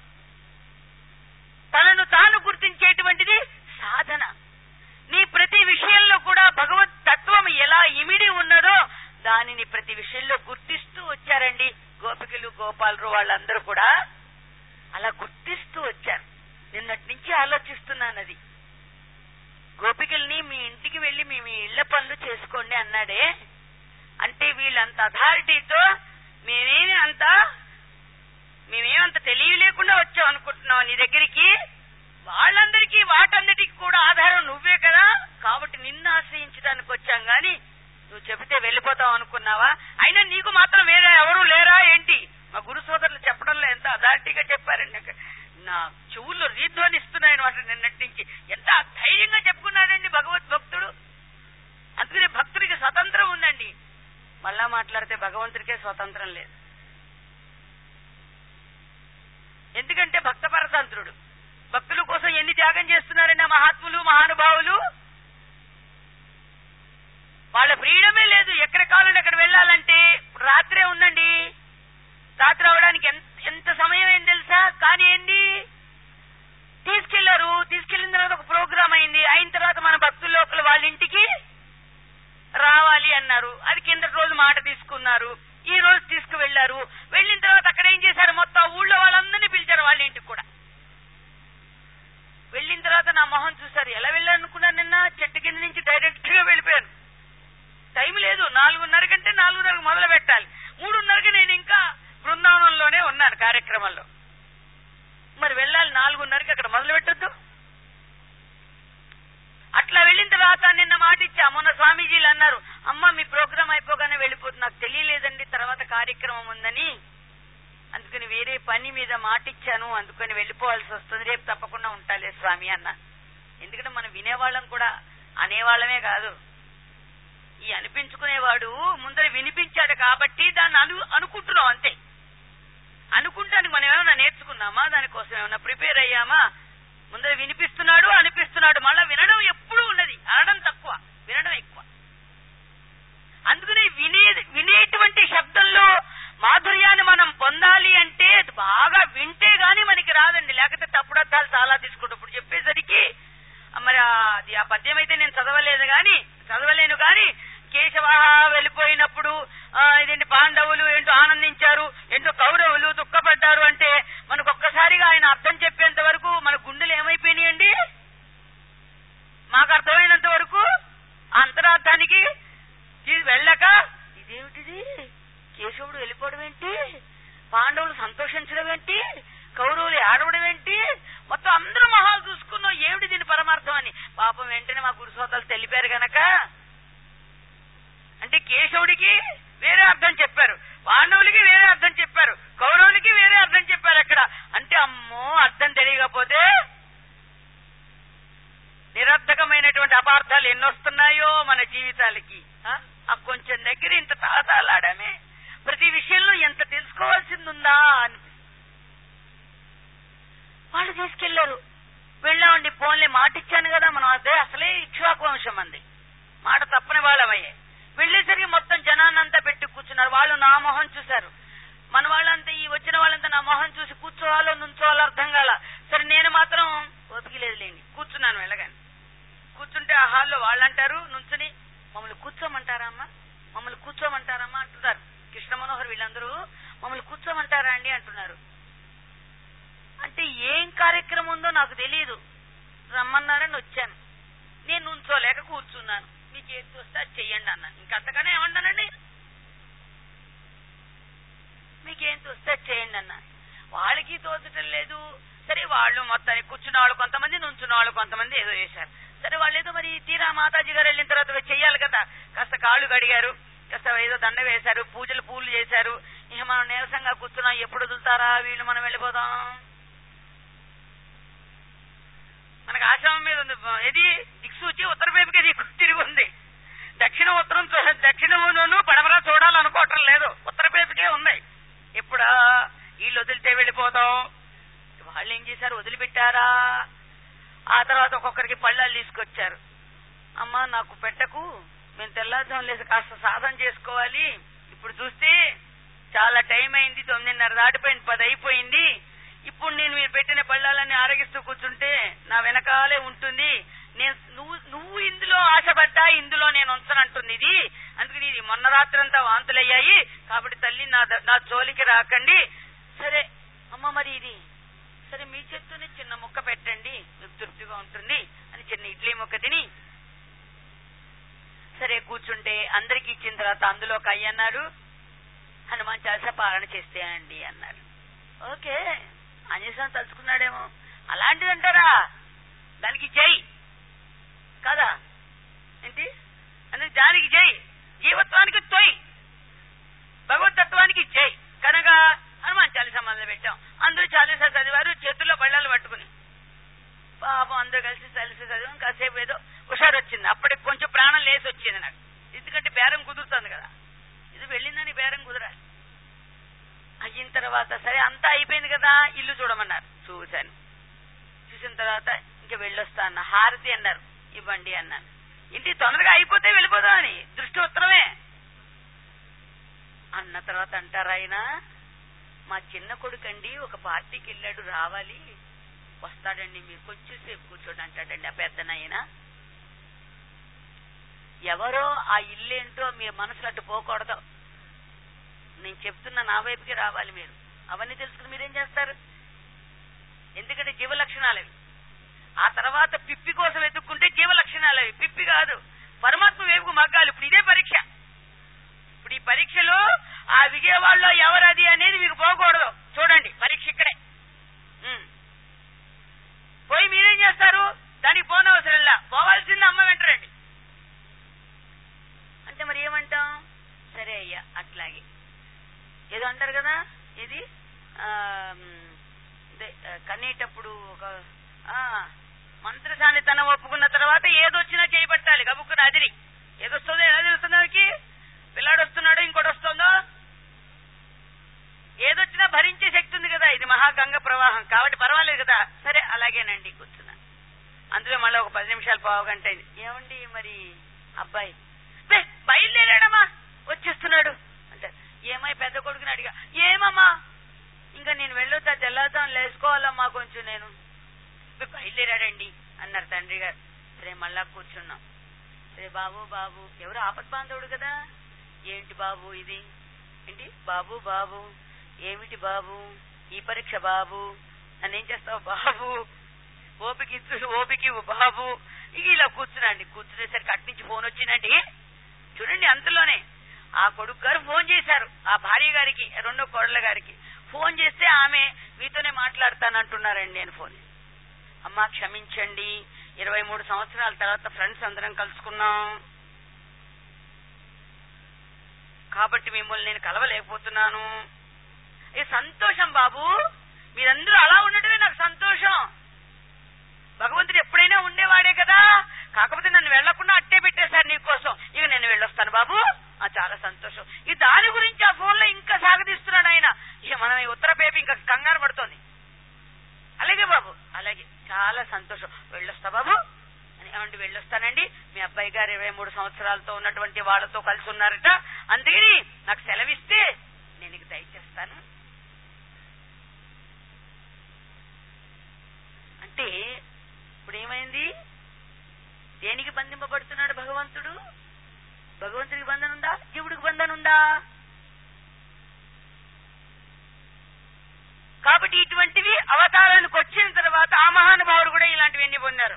తనను తాను గుర్తించేటువంటిది సాధన నీ ప్రతి విషయంలో కూడా భగవత్ తత్వం ఎలా ఇమిడి ఉన్నదో దానిని ప్రతి విషయంలో గుర్తిస్తూ వచ్చారండి గోపికలు గోపాలరు వాళ్ళందరూ కూడా అలా గుర్తిస్తూ వచ్చారు నిన్నటి నుంచి ఆలోచిస్తున్నాను అది గోపికల్ని మీ ఇంటికి వెళ్లి మీ మీ ఇళ్ల పనులు చేసుకోండి అన్నాడే అంటే వీళ్ళంత అథారిటీతో మేమేమి అంత మేమేమంత తెలివి లేకుండా వచ్చాం అనుకుంటున్నాం నీ దగ్గరికి వాళ్ళందరికీ వాటన్నిటికీ కూడా ఆధారం నువ్వే కదా కాబట్టి నిన్ను ఆశ్రయించడానికి వచ్చాం గాని నువ్వు చెబితే వెళ్ళిపోతావు అనుకున్నావా అయినా నీకు మాత్రం వేరే ఎవరు లేరా ఏంటి మా గురు సోదరులు చెప్పడంలో ఎంత అథారిటీగా చెప్పారండి నాకు. నా చెవుల్లో రీధ్వనిస్తున్నాయన్నమాట నిన్నటి నుంచి ఎంత ధైర్యంగా చెప్పుకున్నాడండి భగవద్ భక్తుడు అందుకనే భక్తుడికి స్వతంత్రం ఉందండి మళ్ళా మాట్లాడితే భగవంతుడికే స్వతంత్రం లేదు ఎందుకంటే భక్త పరతంత్రుడు భక్తుల కోసం ఎన్ని త్యాగం చేస్తున్నారండి ఆ మహాత్ములు మహానుభావులు వాళ్ళ ఫ్రీడమే లేదు ఎక్కడ కావాలంటే అక్కడ వెళ్ళాలంటే ఇప్పుడు రాత్రే ఉందండి రాత్రి అవడానికి ఎంత ఎంత సమయం అయింది తెలుసా కానీ ఏంది తీసుకెళ్లారు తీసుకెళ్లిన తర్వాత ఒక ప్రోగ్రామ్ అయింది అయిన తర్వాత మన భక్తుల లోపల వాళ్ళ ఇంటికి రావాలి అన్నారు అది కిందటి రోజు మాట తీసుకున్నారు ఈ రోజు తీసుకువెళ్లారు వెళ్ళిన తర్వాత అక్కడ ఏం చేశారు మొత్తం ఊళ్ళో వాళ్ళందరినీ పిలిచారు వాళ్ళ ఇంటికి కూడా వెళ్ళిన తర్వాత నా మొహం చూశారు ఎలా వెళ్ళాలనుకున్నాను నిన్న చెట్టు కింద నుంచి డైరెక్ట్ గా వెళ్ళిపోయాను టైం లేదు నాలుగున్నర కంటే నాలుగున్నరకు మొదలు పెట్టాలి మూడున్నరకి నేను ఇంకా బృందావనంలోనే ఉన్నాను కార్యక్రమంలో మరి వెళ్ళాలి నాలుగున్నరకి అక్కడ మొదలు పెట్టద్దు అట్లా వెళ్ళిన తర్వాత నిన్న మాట ఇచ్చా మొన్న స్వామీజీలు అన్నారు అమ్మ మీ ప్రోగ్రామ్ అయిపోగానే వెళ్ళిపోతుంది నాకు తెలియలేదండి తర్వాత కార్యక్రమం ఉందని అందుకని వేరే పని మీద మాట ఇచ్చాను అందుకని వెళ్ళిపోవాల్సి వస్తుంది రేపు తప్పకుండా ఉంటాలే స్వామి అన్న ఎందుకంటే మనం వినేవాళ్ళం కూడా అనేవాళ్ళమే కాదు ఈ అనిపించుకునేవాడు ముందర వినిపించాడు కాబట్టి దాన్ని అను అనుకుంటున్నాం అంతే అనుకుంటానికి మనం ఏమైనా నేర్చుకున్నామా దానికోసం ఏమైనా ప్రిపేర్ అయ్యామా ముందర వినిపిస్తున్నాడు అనిపిస్తున్నాడు మళ్ళా వినడం ఎప్పుడూ ఉన్నది అనడం తక్కువ వినడం ఎక్కువ అందుకని వినే వినేటువంటి శబ్దంలో మాధుర్యాన్ని మనం పొందాలి అంటే అది బాగా వింటే గాని మనకి రాదండి లేకపోతే తప్పుడు అర్థాలు చాలా తీసుకుంటాం ఇప్పుడు చెప్పేసరికి ఆ మరి ఆ- అది ఆ పద్యం అయితే నేను చదవలేదు గాని చదవలేను గాని కేశవ వెళ్ళిపోయినప్పుడు ఆ, ఇదేంటి పాండవులు ఏంటో ఆనందించారు ఏంటో కౌరవులు దుఃఖపడ్డారు అంటే మనకు ఒక్కసారిగా ఆయన అర్థం చెప్పేంత వరకు మన గుండెలు ఏమైపోయినాయండి మాకు అర్థమైనంత వరకు ఆ అంతరార్థానికి తీ- వెళ్ళక ఇదేమిటిది కేశవుడు వెళ్ళిపోవడం ఏంటి పాండవులు సంతోషించడం ఏంటి కౌరవులు ఏడవడం ఏంటి మొత్తం అందరూ మహాలు చూసుకున్నాం ఏమిటి దీని పరమార్థం అని పాపం వెంటనే మా గురుసోతలు తెలిపారు గనక అంటే కేశవుడికి వేరే అర్థం చెప్పారు పాండవులకి వేరే అర్థం చెప్పారు కౌరవులకి వేరే అర్థం చెప్పారు అక్కడ అంటే అమ్మో అర్థం తెలియకపోతే నిరర్థకమైనటువంటి అపార్థాలు ఎన్నొస్తున్నాయో మన జీవితాలకి ఆ? ఆ కొంచెం దగ్గర ఇంత తాతాలాడమే ప్రతి విషయంలో ఎంత తెలుసుకోవాల్సింది ఉందా అనిపిస్తుంది వాళ్ళు తీసుకెళ్లారు వెళ్ళామండి పోన్లే మాట ఇచ్చాను కదా మనం అదే అసలే ఇక్ష్వాకు వంశం అంది మాట తప్పని వాళ్ళమయ్యే వెళ్ళేసరికి మొత్తం జనాన్నంతా పెట్టి కూర్చున్నారు వాళ్ళు నా మొహం చూశారు మన వాళ్ళంతా ఈ వచ్చిన వాళ్ళంతా నా మొహం చూసి కూర్చోవాలో నుంచోవాలో అర్థం కాల సరే నేను మాత్రం ఓపిక లేదులేండి కూర్చున్నాను వెళ్ళగాని కూర్చుంటే ఆ హాల్లో వాళ్ళంటారు నుంచుని మమ్మల్ని కూర్చోమంటారా అమ్మా మమ్మల్ని కూర్చోమంటారమ్మా అంటున్నారు కృష్ణ మనోహర్ వీళ్ళందరూ మమ్మల్ని కూర్చోమంటారా అండి అంటున్నారు అంటే ఏం కార్యక్రమం ఉందో నాకు తెలియదు రమ్మన్నారని వచ్చాను నేను నుంచోలేక కూర్చున్నాను మీకు ఏది చూస్తే అది చెయ్యండి అన్నాను ఇంకంతకనే ఏమన్నానండి మీకేం చూస్తే అది చేయండి అన్న వాళ్ళకి తోచటం లేదు సరే వాళ్ళు మొత్తానికి కూర్చున్న వాళ్ళు కొంతమంది నుంచున్న వాళ్ళు కొంతమంది ఏదో చేశారు సరే వాళ్ళు ఏదో మరి తీరా మాతాజీ గారు వెళ్ళిన తర్వాత ఇవి చెయ్యాలి కదా కాస్త కాళ్ళు కడిగారు కాస్త ఏదో దండ వేశారు పూజలు పూలు చేశారు ఇక మనం నీరసంగా కూర్చున్నాం ఎప్పుడు వదులుతారా వీళ్ళు మనం వెళ్ళిపోదాం మనకు ఆశ్రమం మీద ఉంది ఏది దిక్సూచి ఉత్తర వైపుకి దిక్కు తిరిగి ఉంది దక్షిణ ఉత్తరం చూ- దక్షిణమును పడమర చూడాలనుకోవటం లేదు ఉత్తర వైపుకే ఉంది ఇప్పుడు వీళ్ళు వదిలితే వెళ్ళిపోదాం వాళ్ళు ఏం చేశారు వదిలిపెట్టారా ఆ తర్వాత ఒక్కొక్కరికి పళ్ళాలు తీసుకొచ్చారు అమ్మా నాకు పెట్టకు మేము తెల్లారుజాము లేసి కాస్త సాధన చేసుకోవాలి ఇప్పుడు చూస్తే చాలా టైం అయింది తొమ్మిదిన్నర దాటిపోయింది పది అయిపోయింది ఇప్పుడు నేను మీరు పెట్టిన పళ్ళాలన్నీ ఆరగిస్తూ కూర్చుంటే నా వెనకాలే ఉంటుంది నేను నువ్వు నువ్వు ఇందులో ఆశపడ్డా ఇందులో నేను ఉంచనంటుంది ఇది అందుకని ఇది మొన్న రాత్రి అంతా వాంతులయ్యాయి కాబట్టి తల్లి నా ద- నా జోలికి రాకండి సరే అమ్మ మరి ఇది సరే మీ చేత్తోనే చిన్న ముక్క పెట్టండి మీకు తృప్తిగా ఉంటుంది అని చిన్న ఇడ్లీ ముక్క తిని సరే కూర్చుంటే అందరికి ఇచ్చిన తర్వాత అందులో ఒక అయ్య అన్నారు హనుమాన్ చాలీసా పాలన చేస్తే అండి అన్నారు ఓకే అంజస్వామి తలుచుకున్నాడేమో అలాంటిది అంటారా దానికి జై కదా ఏంటి అందుకు దానికి జై జీవత్వానికి తొయ్ భగవతత్వానికి జై కనుక హనుమాన్ చాలీసా మొదలు పెట్టాం అందరూ చాలీసా చదివారు చేతుల్లో బళ్ళాలు పట్టుకుని పాపం అందరూ కలిసి కలిసి చదివాం కాసేపు ఏదో హుషారు వచ్చింది అప్పటికి కొంచెం ప్రాణం లేసి వచ్చింది నాకు ఎందుకంటే బేరం కుదురుతుంది కదా ఇది వెళ్ళిందని బేరం కుదరాలి అయిన తర్వాత సరే అంతా అయిపోయింది కదా ఇల్లు చూడమన్నారు చూశాను చూసిన తర్వాత ఇంక వెళ్ళొస్తా అన్న హారతి అన్నారు ఇవ్వండి అన్నాను ఇంటి తొందరగా అయిపోతే వెళ్ళిపోదామని దృష్టి ఉత్తరమే అన్న తర్వాత అంటారు ఆయన మా చిన్న కొడుకండి ఒక పార్టీకి వెళ్ళాడు రావాలి వస్తాడండి మీరు కొంచెం సేపు కూర్చోండి అంటాడండి ఆ పెద్దనాయన ఎవరో ఆ ఇల్లేంటో మీ మనసులో అటు పోకూడదు నేను చెప్తున్న నా వైపుకి రావాలి మీరు అవన్నీ తెలుసుకుని మీరేం చేస్తారు ఎందుకంటే జీవ లక్షణాలు అవి ఆ తర్వాత పిప్పి కోసం వెతుక్కుంటే జీవ లక్షణాలు అవి పిప్పి కాదు పరమాత్మ వైపుకు మగ్గాలి ఇప్పుడు ఇదే పరీక్ష ఇప్పుడు ఈ పరీక్షలో ఆ విజయవాడలో ఎవరది అనేది మీకు పోకూడదు చూడండి పరీక్ష ఇక్కడే ఉమ్. పోయి మీరేం చేస్తారు దానికి పోనవసరంలా పోవాల్సింది అమ్మ వెంటరండి అంటే మరి ఏమంటాం సరే అయ్యా అట్లాగే ఏదో అంటారు కదా ఇది ఆ, మ్, ఇదే, ఆ, కనేటప్పుడు ఒక ఆ, మంత్రసాని తన ఒప్పుకున్న తర్వాత ఏదొచ్చినా చేయబట్టాలి గబుక్కున అదిరి ఏదొస్తుందో ఎలా తెలుస్తుంది ఆమెకి పిల్లాడు వస్తున్నాడు ఇంకోటి వస్తుందో ఏదొచ్చినా భరించే శక్తి ఉంది కదా ఇది మహాగంగ ప్రవాహం కాబట్టి పర్వాలేదు కదా సరే అలాగేనండి కూర్చున్నా అందులో మళ్ళీ ఒక పది నిమిషాలు పావు గంట అయింది ఏమండి మరి అబ్బాయి "బే, బయలుదేరాడమ్మా వచ్చేస్తున్నాడు అంటే ఏమై పెద్ద కొడుకుని అడిగా ఏమమ్మా ఇంకా నేను వెళ్ళొద్దా తెల్లారుతాం లేసుకోవాలమ్మా కొంచెం నేను "బే, బయలుదేరాడండి అన్నారు తండ్రి గారు సరే మళ్ళా కూర్చున్నాం సరే బాబు బాబు ఎవరు ఆపత్ బాంధవుడు కదా ఏంటి బాబు ఇది ఏంటి బాబు బాబు ఏమిటి బాబు ఈ పరీక్ష బాబు నన్నేం చేస్తావు బాబు ఓపిక ఇచ్చు ఓపిక ఇవ్వు బాబు ఇక ఇలా కూర్చునండి కూర్చునేసరికి అటు నుంచి ఫోన్ వచ్చిందండి చూడండి అంతలోనే ఆ కొడుకు గారు ఫోన్ చేశారు ఆ భార్య గారికి రెండో కోడళ్ళ గారికి ఫోన్ చేస్తే ఆమె మీతోనే మాట్లాడతానంటున్నారండి నేను ఫోన్ అమ్మా క్షమించండి ఇరవై మూడు సంవత్సరాల తర్వాత ఫ్రెండ్స్ అందరం కలుసుకున్నాం కాబట్టి మిమ్మల్ని నేను కలవలేకపోతున్నాను ఇది సంతోషం బాబు మీరందరూ అలా ఉండటమే నాకు సంతోషం భగవంతుడు ఎప్పుడైనా ఉండేవాడే కదా కాకపోతే నన్ను వెళ్లకుండా అట్టే పెట్టేశారు నీకోసం ఇక నేను వెళ్ళొస్తాను బాబు ఆ చాలా సంతోషం ఈ దాని గురించి ఆ ఫోన్ లో ఇంకా సాగదీస్తున్నాడు ఆయన ఇక మనం ఈ ఉత్తర పేపి ఇంకా కంగారు పడుతోంది అలాగే బాబు అలాగే చాలా సంతోషం వెళ్ళొస్తా బాబు అని ఏమంటే వెళ్ళొస్తానండి మీ అబ్బాయి గారు ఇరవై మూడు సంవత్సరాలతో ఉన్నటువంటి వాళ్ళతో కలిసి ఉన్నారట అందుకని నాకు సెలవిస్తే నేను ఇక దయచేస్తాను అంటే ఇప్పుడు ఏమైంది దేనికి బంధింపబడుతున్నాడు భగవంతుడు భగవంతుడికి బంధన ఉందా జీవుడికి బంధన ఉందా కాబట్టి ఇటువంటివి అవతారానికి వచ్చిన తర్వాత ఆ మహానుభావుడు కూడా ఇలాంటివన్నీ పొందారు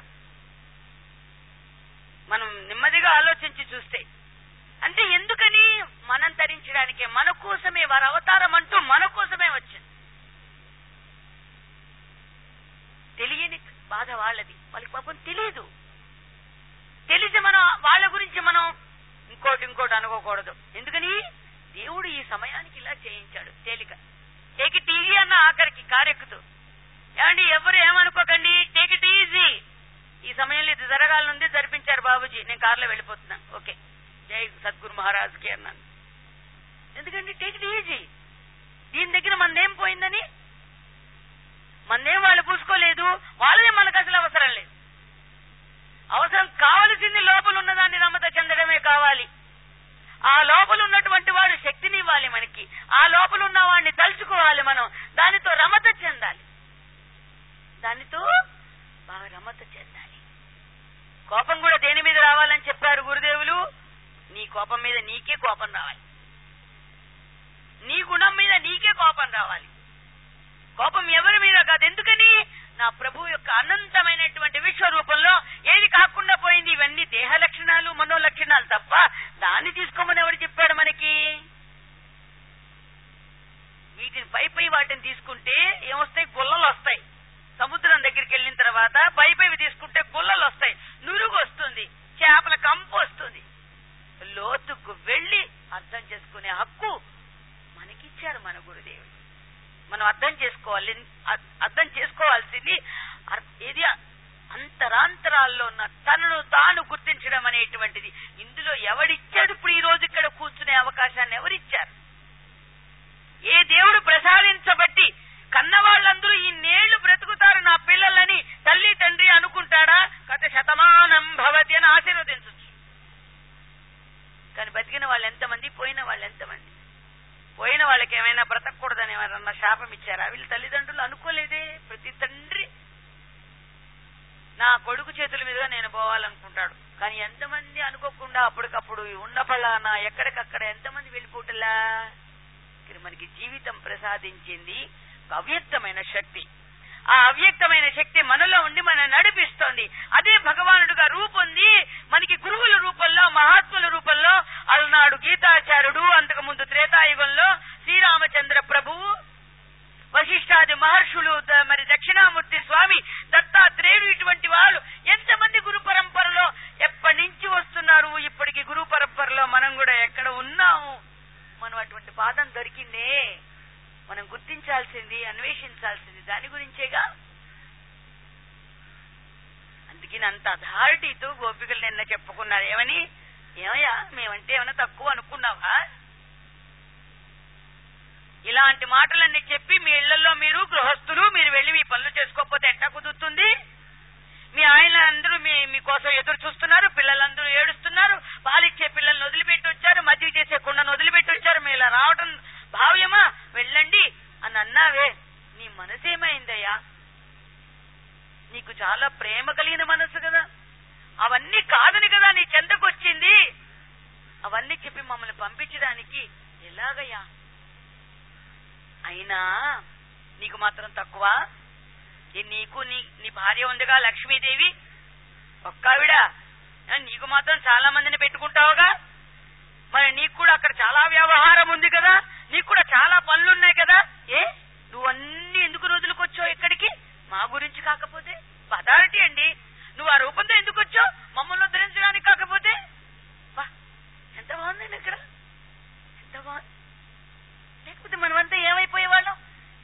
మనం నెమ్మదిగా ఆలోచించి చూస్తే అంటే ఎందుకని మనం తరించడానికే మన కోసమే వారి అవతారం అంటూ మన కోసమే వచ్చింది తెలియని బాధ వాళ్ళది వాళ్ళకి పాపం తెలియదు తెలిసి మనం వాళ్ళ గురించి మనం ఇంకోటి ఇంకోటి అనుకోకూడదు ఎందుకని దేవుడు ఈ సమయానికి ఇలా చేయించాడు తేలిక టేక్ ఇట్ ఈజీ అన్న ఆఖరికి కారెక్కుతూ ఏమండి ఎవరు ఏమనుకోకండి టేక్ ఇట్ ఈజీ ఈ సమయంలో ఇది జరగాలనుంది జరిపించారు బాబుజీ నేను కారులో వెళ్ళిపోతున్నాను ఓకే జై సద్గురు మహారాజ్కి అన్నాను ఎందుకంటే టేక్ ఇట్ ఈజీ దీని దగ్గర మనదేం పోయిందని మనదేం వాళ్ళు పూసుకోలేదు వాళ్ళదే మనకు అసలు అవసరం లేదు అవసరం కావలసింది లోపల ఉన్నదాన్ని రమత చెందడమే కావాలి ఆ లోపల ఉన్నటువంటి వాడు శక్తిని ఇవ్వాలి మనకి ఆ లోపల ఉన్న వాడిని తలుచుకోవాలి మనం దానితో రమత చెందాలి దానితో బాగా రమత చెందాలి కోపం కూడా దేని మీద రావాలని చెప్పారు గురుదేవులు నీ కోపం మీద నీకే కోపం రావాలి నీ గుణం మీద నీకే కోపం రావాలి కోపం ఎవరి మీద కాదు ఎందుకని నా ప్రభు యొక్క అనంతమైనటువంటి విశ్వరూపంలో ఏది కాకుండా పోయింది ఇవన్నీ దేహ లక్షణాలు మనో లక్షణాలు తప్ప దాన్ని తీసుకోమని ఎవరు చెప్పాడు మనకి వీటిని పై పై వాటిని తీసుకుంటే ఏమొస్తాయి గుల్లలు వస్తాయి సముద్రం దగ్గరికి వెళ్ళిన తర్వాత పై పైవి తీసుకుంటే గుల్లలు వస్తాయి నురుగు వస్తుంది చేపల కంపు వస్తుంది లోతుకు వెళ్ళి అర్థం చేసుకునే హక్కు మనకిచ్చారు మన గురుదేవుడు మనం అర్థం చేసుకోవాలి అ- అర్థం చేసుకోవాల్సింది అర్- ఏది అంతరాంతరాల్లో ఉన్న తనను తాను గుర్తించడం అనేటువంటిది ఇందులో ఎవడిచ్చాడు ఇప్పుడు ఈ రోజు ఇక్కడ కూర్చునే అవకాశాన్ని ఎవరిచ్చారు ఏ దేవుడు ప్రసాదించబట్టి కన్నవాళ్ళందరూ ఈ నేళ్లు బ్రతుకుతారు నా పిల్లలని తల్లి తండ్రి అనుకుంటాడా కథ శతమానం భవతి అని ఆశీర్వదించచ్చు కానీ బతికిన వాళ్ళు ఎంతమంది పోయిన వాళ్ళు ఎంతమంది పోయిన వాళ్ళకి ఏమైనా బ్రతకూడదని ఎవరన్నా శాపం ఇచ్చారా వీళ్ళ తల్లిదండ్రులు అనుకోలేదే ప్రతి తండ్రి నా కొడుకు చేతుల మీదుగా నేను పోవాలనుకుంటాడు కానీ ఎంతమంది అనుకోకుండా అప్పటికప్పుడు ఉన్న పలానా ఎక్కడికక్కడ ఎంతమంది వెళ్ళిపోటలా ఇక్కడ మనకి జీవితం ప్రసాదించింది ఒక అవ్యక్తమైన శక్తి ఆ అవ్యక్తమైన శక్తి మనలో ఉండి మన నడిపిస్తోంది అదే భగవానుడుగా రూపొంది మనకి గురువుల రూపంలో మహాత్ముల రూపంలో అలనాడు గీతాచార్యుడు అంతకు ముందు త్రేతాయుగంలో శ్రీరామచంద్ర ప్రభువు వశిష్ఠాది మహర్షులు ద- మరి దక్షిణామూర్తి స్వామి దత్తాత్రేయుడు ఇటువంటి వాళ్ళు ఎంతమంది గురు పరంపరలో ఎప్పటి నుంచి వస్తున్నారు ఇప్పటికి గురు పరంపరలో మనం కూడా ఎక్కడ ఉన్నాము మనం అటువంటి పాదం దొరికిందే మనం గుర్తించాల్సింది అన్వేషించాల్సింది దాని గురించేగా అందుకని అంత అథారిటీతో గోపికలు నిన్న చెప్పుకున్నారు ఏమని ఏమయ్యా మేమంటే ఏమైనా తక్కువ అనుకున్నావా ఇలాంటి మాటలన్నీ చెప్పి మీ ఇళ్లలో మీరు గృహస్థులు మీరు వెళ్ళి మీ పనులు చేసుకోకపోతే ఎట్టా కుదురుతుంది మీ ఆయన అందరూ మీ మీకోసం ఎదురు చూస్తున్నారు పిల్లలందరూ ఏడుస్తున్నారు పాలిచ్చే పిల్లల్ని వదిలిపెట్టి వచ్చారు మజ్జిగ చేసే కుండను వదిలిపెట్టి వచ్చారు మీరు ఇలా రావటం భావ్యమా వెళ్ళండి అని అన్నావే నీ మనసేమైందయ్యా నీకు చాలా ప్రేమ కలిగిన మనసు కదా అవన్నీ కాదని కదా నీ చెంతకొచ్చింది అవన్నీ చెప్పి మమ్మల్ని పంపించడానికి ఎలాగయ్యా అయినా నీకు మాత్రం తక్కువ ఏ నీకు నీ నీ భార్య ఉందిగా లక్ష్మీదేవి ఒక్కావిడ ఆ, నీకు మాత్రం చాలా మందిని పెట్టుకుంటావుగా మరి నీకు కూడా అక్కడ చాలా వ్యవహారం ఉంది కదా నీకు కూడా చాలా పనులున్నాయి కదా ఏ నువ్వు అన్ని ఎందుకు రోజులకు వచ్చావు ఇక్కడికి మా గురించి కాకపోతే అథారిటీ అండి నువ్వు ఆ రూపంతో ఎందుకు వచ్చావు మమ్మల్ని ఉద్ధరించడానికి కాకపోతే వా ఎంత బాగుందండి ఇక్కడ ఎంత బాగుంది లేకపోతే మనమంతా ఏమైపోయేవాళ్ళం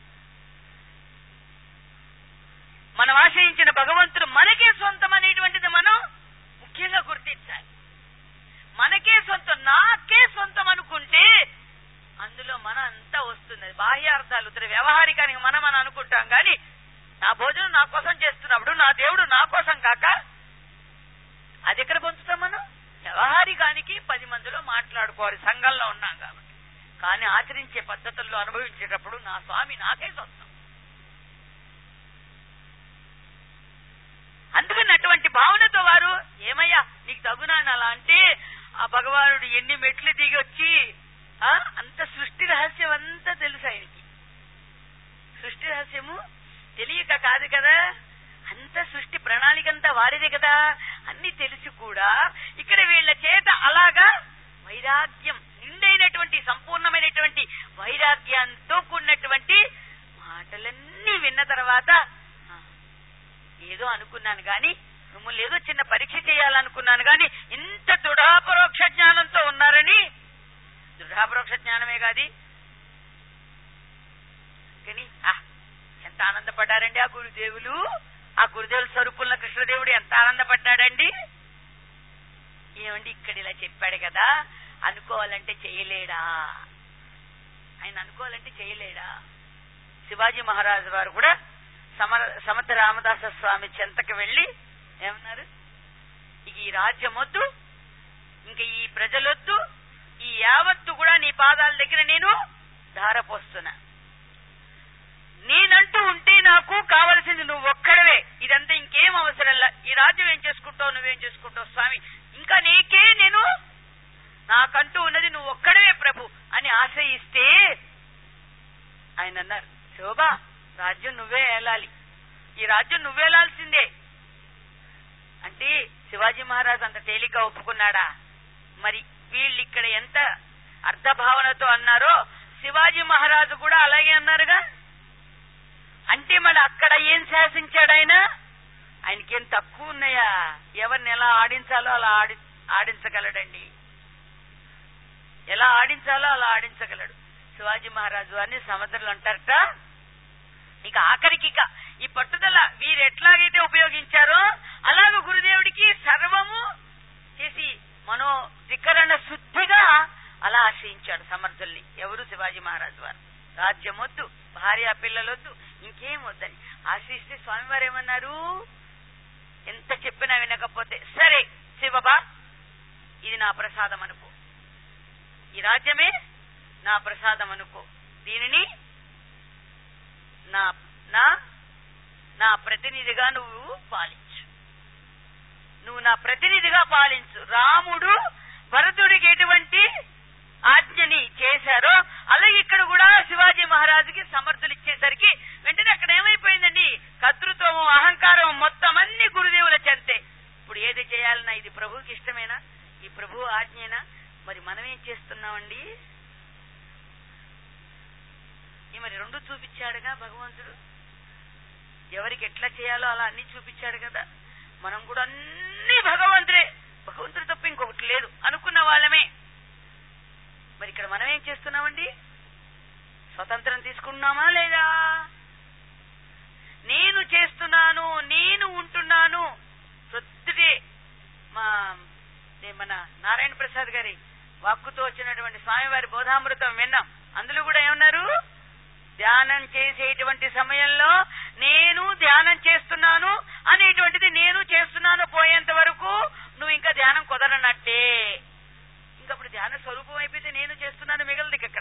మనం ఆశ్రయించిన భగవంతుడు మనకే సొంతం అనేటువంటిది మనం ముఖ్యంగా గుర్తించాలి మనకే సొంతం నాకే సొంతం అనుకుంటే అందులో మన అంతా వస్తుంది అది బాహ్యార్థాలు ఉత్తర వ్యవహారికానికి మనం అని అనుకుంటాం కానీ నా భోజనం నా కోసం చేస్తున్నప్పుడు నా దేవుడు నా కోసం కాక అది ఎక్కడ పొందుతాం మనం వ్యవహారికానికి పది మందిలో మాట్లాడుకోవాలి సంఘంలో ఉన్నాం కాబట్టి కానీ ఆచరించే పద్ధతుల్లో అనుభవించేటప్పుడు నా స్వామి నాకే సొంతం అందుకని అటువంటి భావనతో వారు ఏమయ్యా నీకు తగునాను అలా అంటే ఆ భగవానుడు ఎన్ని మెట్లు దిగి వచ్చి ఆ, అంత సృష్టి రహస్యం అంతా తెలుసు ఆయనకి సృష్టి రహస్యము తెలియక కాదు కదా అంత సృష్టి ప్రణాళిక అంతా వారిదే కదా అన్ని తెలిసి కూడా ఇక్కడ వీళ్ళ చేత అలాగా వైరాగ్యం నిండైనటువంటి సంపూర్ణమైనటువంటి వైరాగ్యంతో కూడినటువంటి మాటలన్నీ విన్న తర్వాత ఆ, ఏదో అనుకున్నాను గాని మిమ్మల్ని ఏదో చిన్న పరీక్ష చేయాలనుకున్నాను గాని ఇంత దృఢాపరోక్ష జ్ఞానంతో ఉన్నారని దృఢాపరోక్ష జ్ఞానమే కాది కానీ ఆ, ఎంత ఆనందపడ్డారండి ఆ గురుదేవులు ఆ గురుదేవుల స్వరూపంలో కృష్ణదేవుడు ఎంత ఆనందపడ్డాడండి ఏమండి ఇక్కడ ఇలా చెప్పాడు కదా అనుకోవాలంటే చేయలేడా ఆయన అనుకోవాలంటే చేయలేడా శివాజీ మహారాజు వారు కూడా సమర సమర్థ రామదాస స్వామి చెంతకు వెళ్లి ఏమన్నారు ఇక ఈ రాజ్యం వద్దు ఇంక ఈ ప్రజలొద్దు ఈ యావత్తు కూడా నీ పాదాల దగ్గర నేను ధారపోస్తున్నా నేనంటూ ఉంటే నాకు కావలసింది నువ్వు ఒక్కడవే ఇదంతా ఇంకేం అవసరంలా ఈ రాజ్యం ఏం చేసుకుంటావు నువ్వేం చేసుకుంటావు స్వామి ఇంకా నీకే నేను నాకంటూ ఉన్నది నువ్వు ఒక్కడవే ప్రభు అని ఆశ్రయిస్తే ఆయన అన్నారు శోభా రాజ్యం నువ్వే ఏలాలి ఈ రాజ్యం నువ్వేలాల్సిందే అంటే శివాజీ మహారాజ్ అంత తేలిక ఒప్పుకున్నాడా మరి వీళ్ళు ఇక్కడ ఎంత అర్ధభావనతో అన్నారో శివాజీ మహారాజు కూడా అలాగే అన్నారుగా అంటే మళ్ళీ అక్కడ ఏం శాసించాడు ఆయన ఆయనకేం తక్కువ ఉన్నాయా ఎవరిని ఎలా ఆడించాలో అలా ఆడి ఆడించగలడండి ఎలా ఆడించాలో అలా ఆడించగలడు శివాజీ మహారాజు వారిని సముద్రంలో అంటారట ఇక ఆఖరికి ఇక ఈ పట్టుదల వీరు ఎట్లాగైతే ఉపయోగించారో అలాగ గురుదేవుడికి సర్వము చేసి మనో ధికరణ శుద్ధిగా అలా ఆశ్రయించాడు సమర్థుల్ని ఎవరు శివాజీ మహారాజు వారు రాజ్యం వద్దు భార్య పిల్లలొద్దు ఇంకేం వద్దని ఆశ్రయిస్తే స్వామివారు ఏమన్నారు ఎంత చెప్పినా వినకపోతే సరే శివబా ఇది నా ప్రసాదం అనుకో ఈ రాజ్యమే నా ప్రసాదం అనుకో దీనిని నా నా నా ప్రతినిధిగా నువ్వు పాలించు నువ్వు నా ప్రతినిధిగా పాలించు రాముడు భరతుడికి ఎటువంటి ఆజ్ఞని చేశారో అలాగే ఇక్కడ కూడా శివాజీ మహారాజుకి సమర్థులు ఇచ్చేసరికి వెంటనే అక్కడ ఏమైపోయిందండి కర్తృత్వం అహంకారం మొత్తం అన్ని గురుదేవుల చెంతే ఇప్పుడు ఏది చేయాలన్నా ఇది ప్రభువుకి ఇష్టమేనా ఈ ప్రభు ఆజ్ఞేనా మరి మనం ఏం చేస్తున్నామండి ఈ మరి రెండు చూపించాడుగా భగవంతుడు ఎవరికి ఎట్లా చేయాలో అలా అన్ని చూపించాడు కదా మనం కూడా అన్ని భగవంతుడే భగవంతుడు తప్ప ఇంకొకటి లేదు అనుకున్న వాళ్ళమే మరి ఇక్కడ మనం ఏం చేస్తున్నామండి స్వతంత్రం తీసుకున్నామా లేదా నేను చేస్తున్నాను నేను ఉంటున్నాను ప్రొద్దుటే మా నే- మన నారాయణ ప్రసాద్ గారి వాక్కుతో వచ్చినటువంటి స్వామివారి బోధామృతం విన్నాం అందులో కూడా ఏమన్నారు ధ్యానం చేసేటువంటి సమయంలో నేను ధ్యానం చేస్తున్నాను అనేటువంటిది నేను చేస్తున్నాను పోయేంత వరకు నువ్వు ఇంకా ధ్యానం కుదరనట్టే ఇంకప్పుడు ధ్యాన స్వరూపం అయిపోతే నేను చేస్తున్నాను మిగలది ఎక్కడ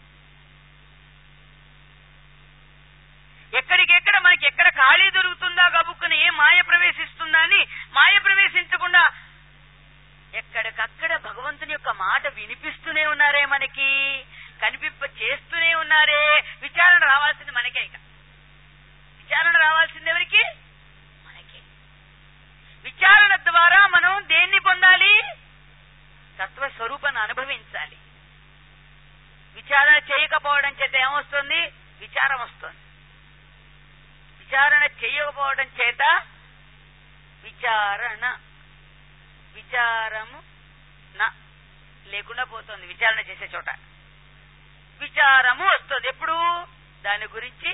ఎక్కడికెక్కడ మనకి ఎక్కడ ఖాళీ దొరుకుతుందా గబుక్కుని ఏ మాయ ప్రవేశిస్తుందా అని మాయ ప్రవేశించకుండా ఎక్కడికక్కడ భగవంతుని యొక్క మాట వినిపిస్తూనే ఉన్నారే మనకి కనిపింప చేస్తూనే ఉన్నారే విచారణ రావాల్సింది మనకే ఇక విచారణ రావాల్సింది ఎవరికి మనకే విచారణ ద్వారా మనం దేన్ని పొందాలి తత్వ స్వరూపాన్ని అనుభవించాలి విచారణ చేయకపోవడం చేత ఏమొస్తుంది విచారం వస్తుంది విచారణ చేయకపోవడం చేత విచారణ విచారము నా లేకుండా పోతుంది విచారణ చేసే చోట విచారము వస్తుంది ఎప్పుడు దాని గురించి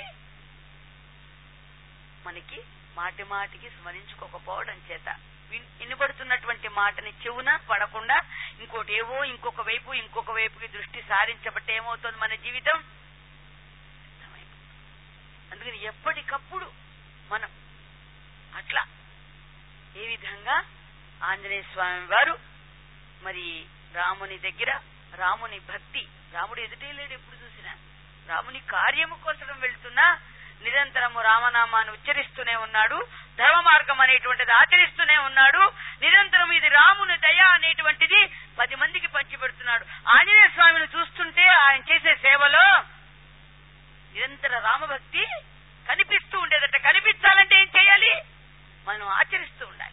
మనకి మాటి మాటికి స్మరించుకోకపోవడం చేత విన్- వినబడుతున్నటువంటి మాటని చెవున పడకుండా ఇంకోటి ఏవో ఇంకొక వైపు ఇంకొక వైపుకి దృష్టి సారించబట్టి ఏమవుతుంది మన జీవితం వ్యర్థమైపోతుంది. అందుకని ఎప్పటికప్పుడు మనం అట్లా ఏ విధంగా ఆంజనేయ స్వామి వారు మరి రాముని దగ్గర రాముని భక్తి రాముడు ఎదుటే లేడు ఎప్పుడు చూసినా రాముని కార్యము కోసం వెళ్తున్నా నిరంతరము రామనామాన్ని ఉచ్చరిస్తూనే ఉన్నాడు ధర్మ మార్గం అనేటువంటిది ఆచరిస్తూనే ఉన్నాడు నిరంతరం ఇది రాముని దయ అనేటువంటిది పది మందికి పంచిపెడుతున్నాడు ఆంజనేయ స్వామిని చూస్తుంటే ఆయన చేసే సేవలో నిరంతర రామభక్తి కనిపిస్తూ ఉండేదట కనిపించాలంటే ఏం చేయాలి మనం ఆచరిస్తూ ఉండాలి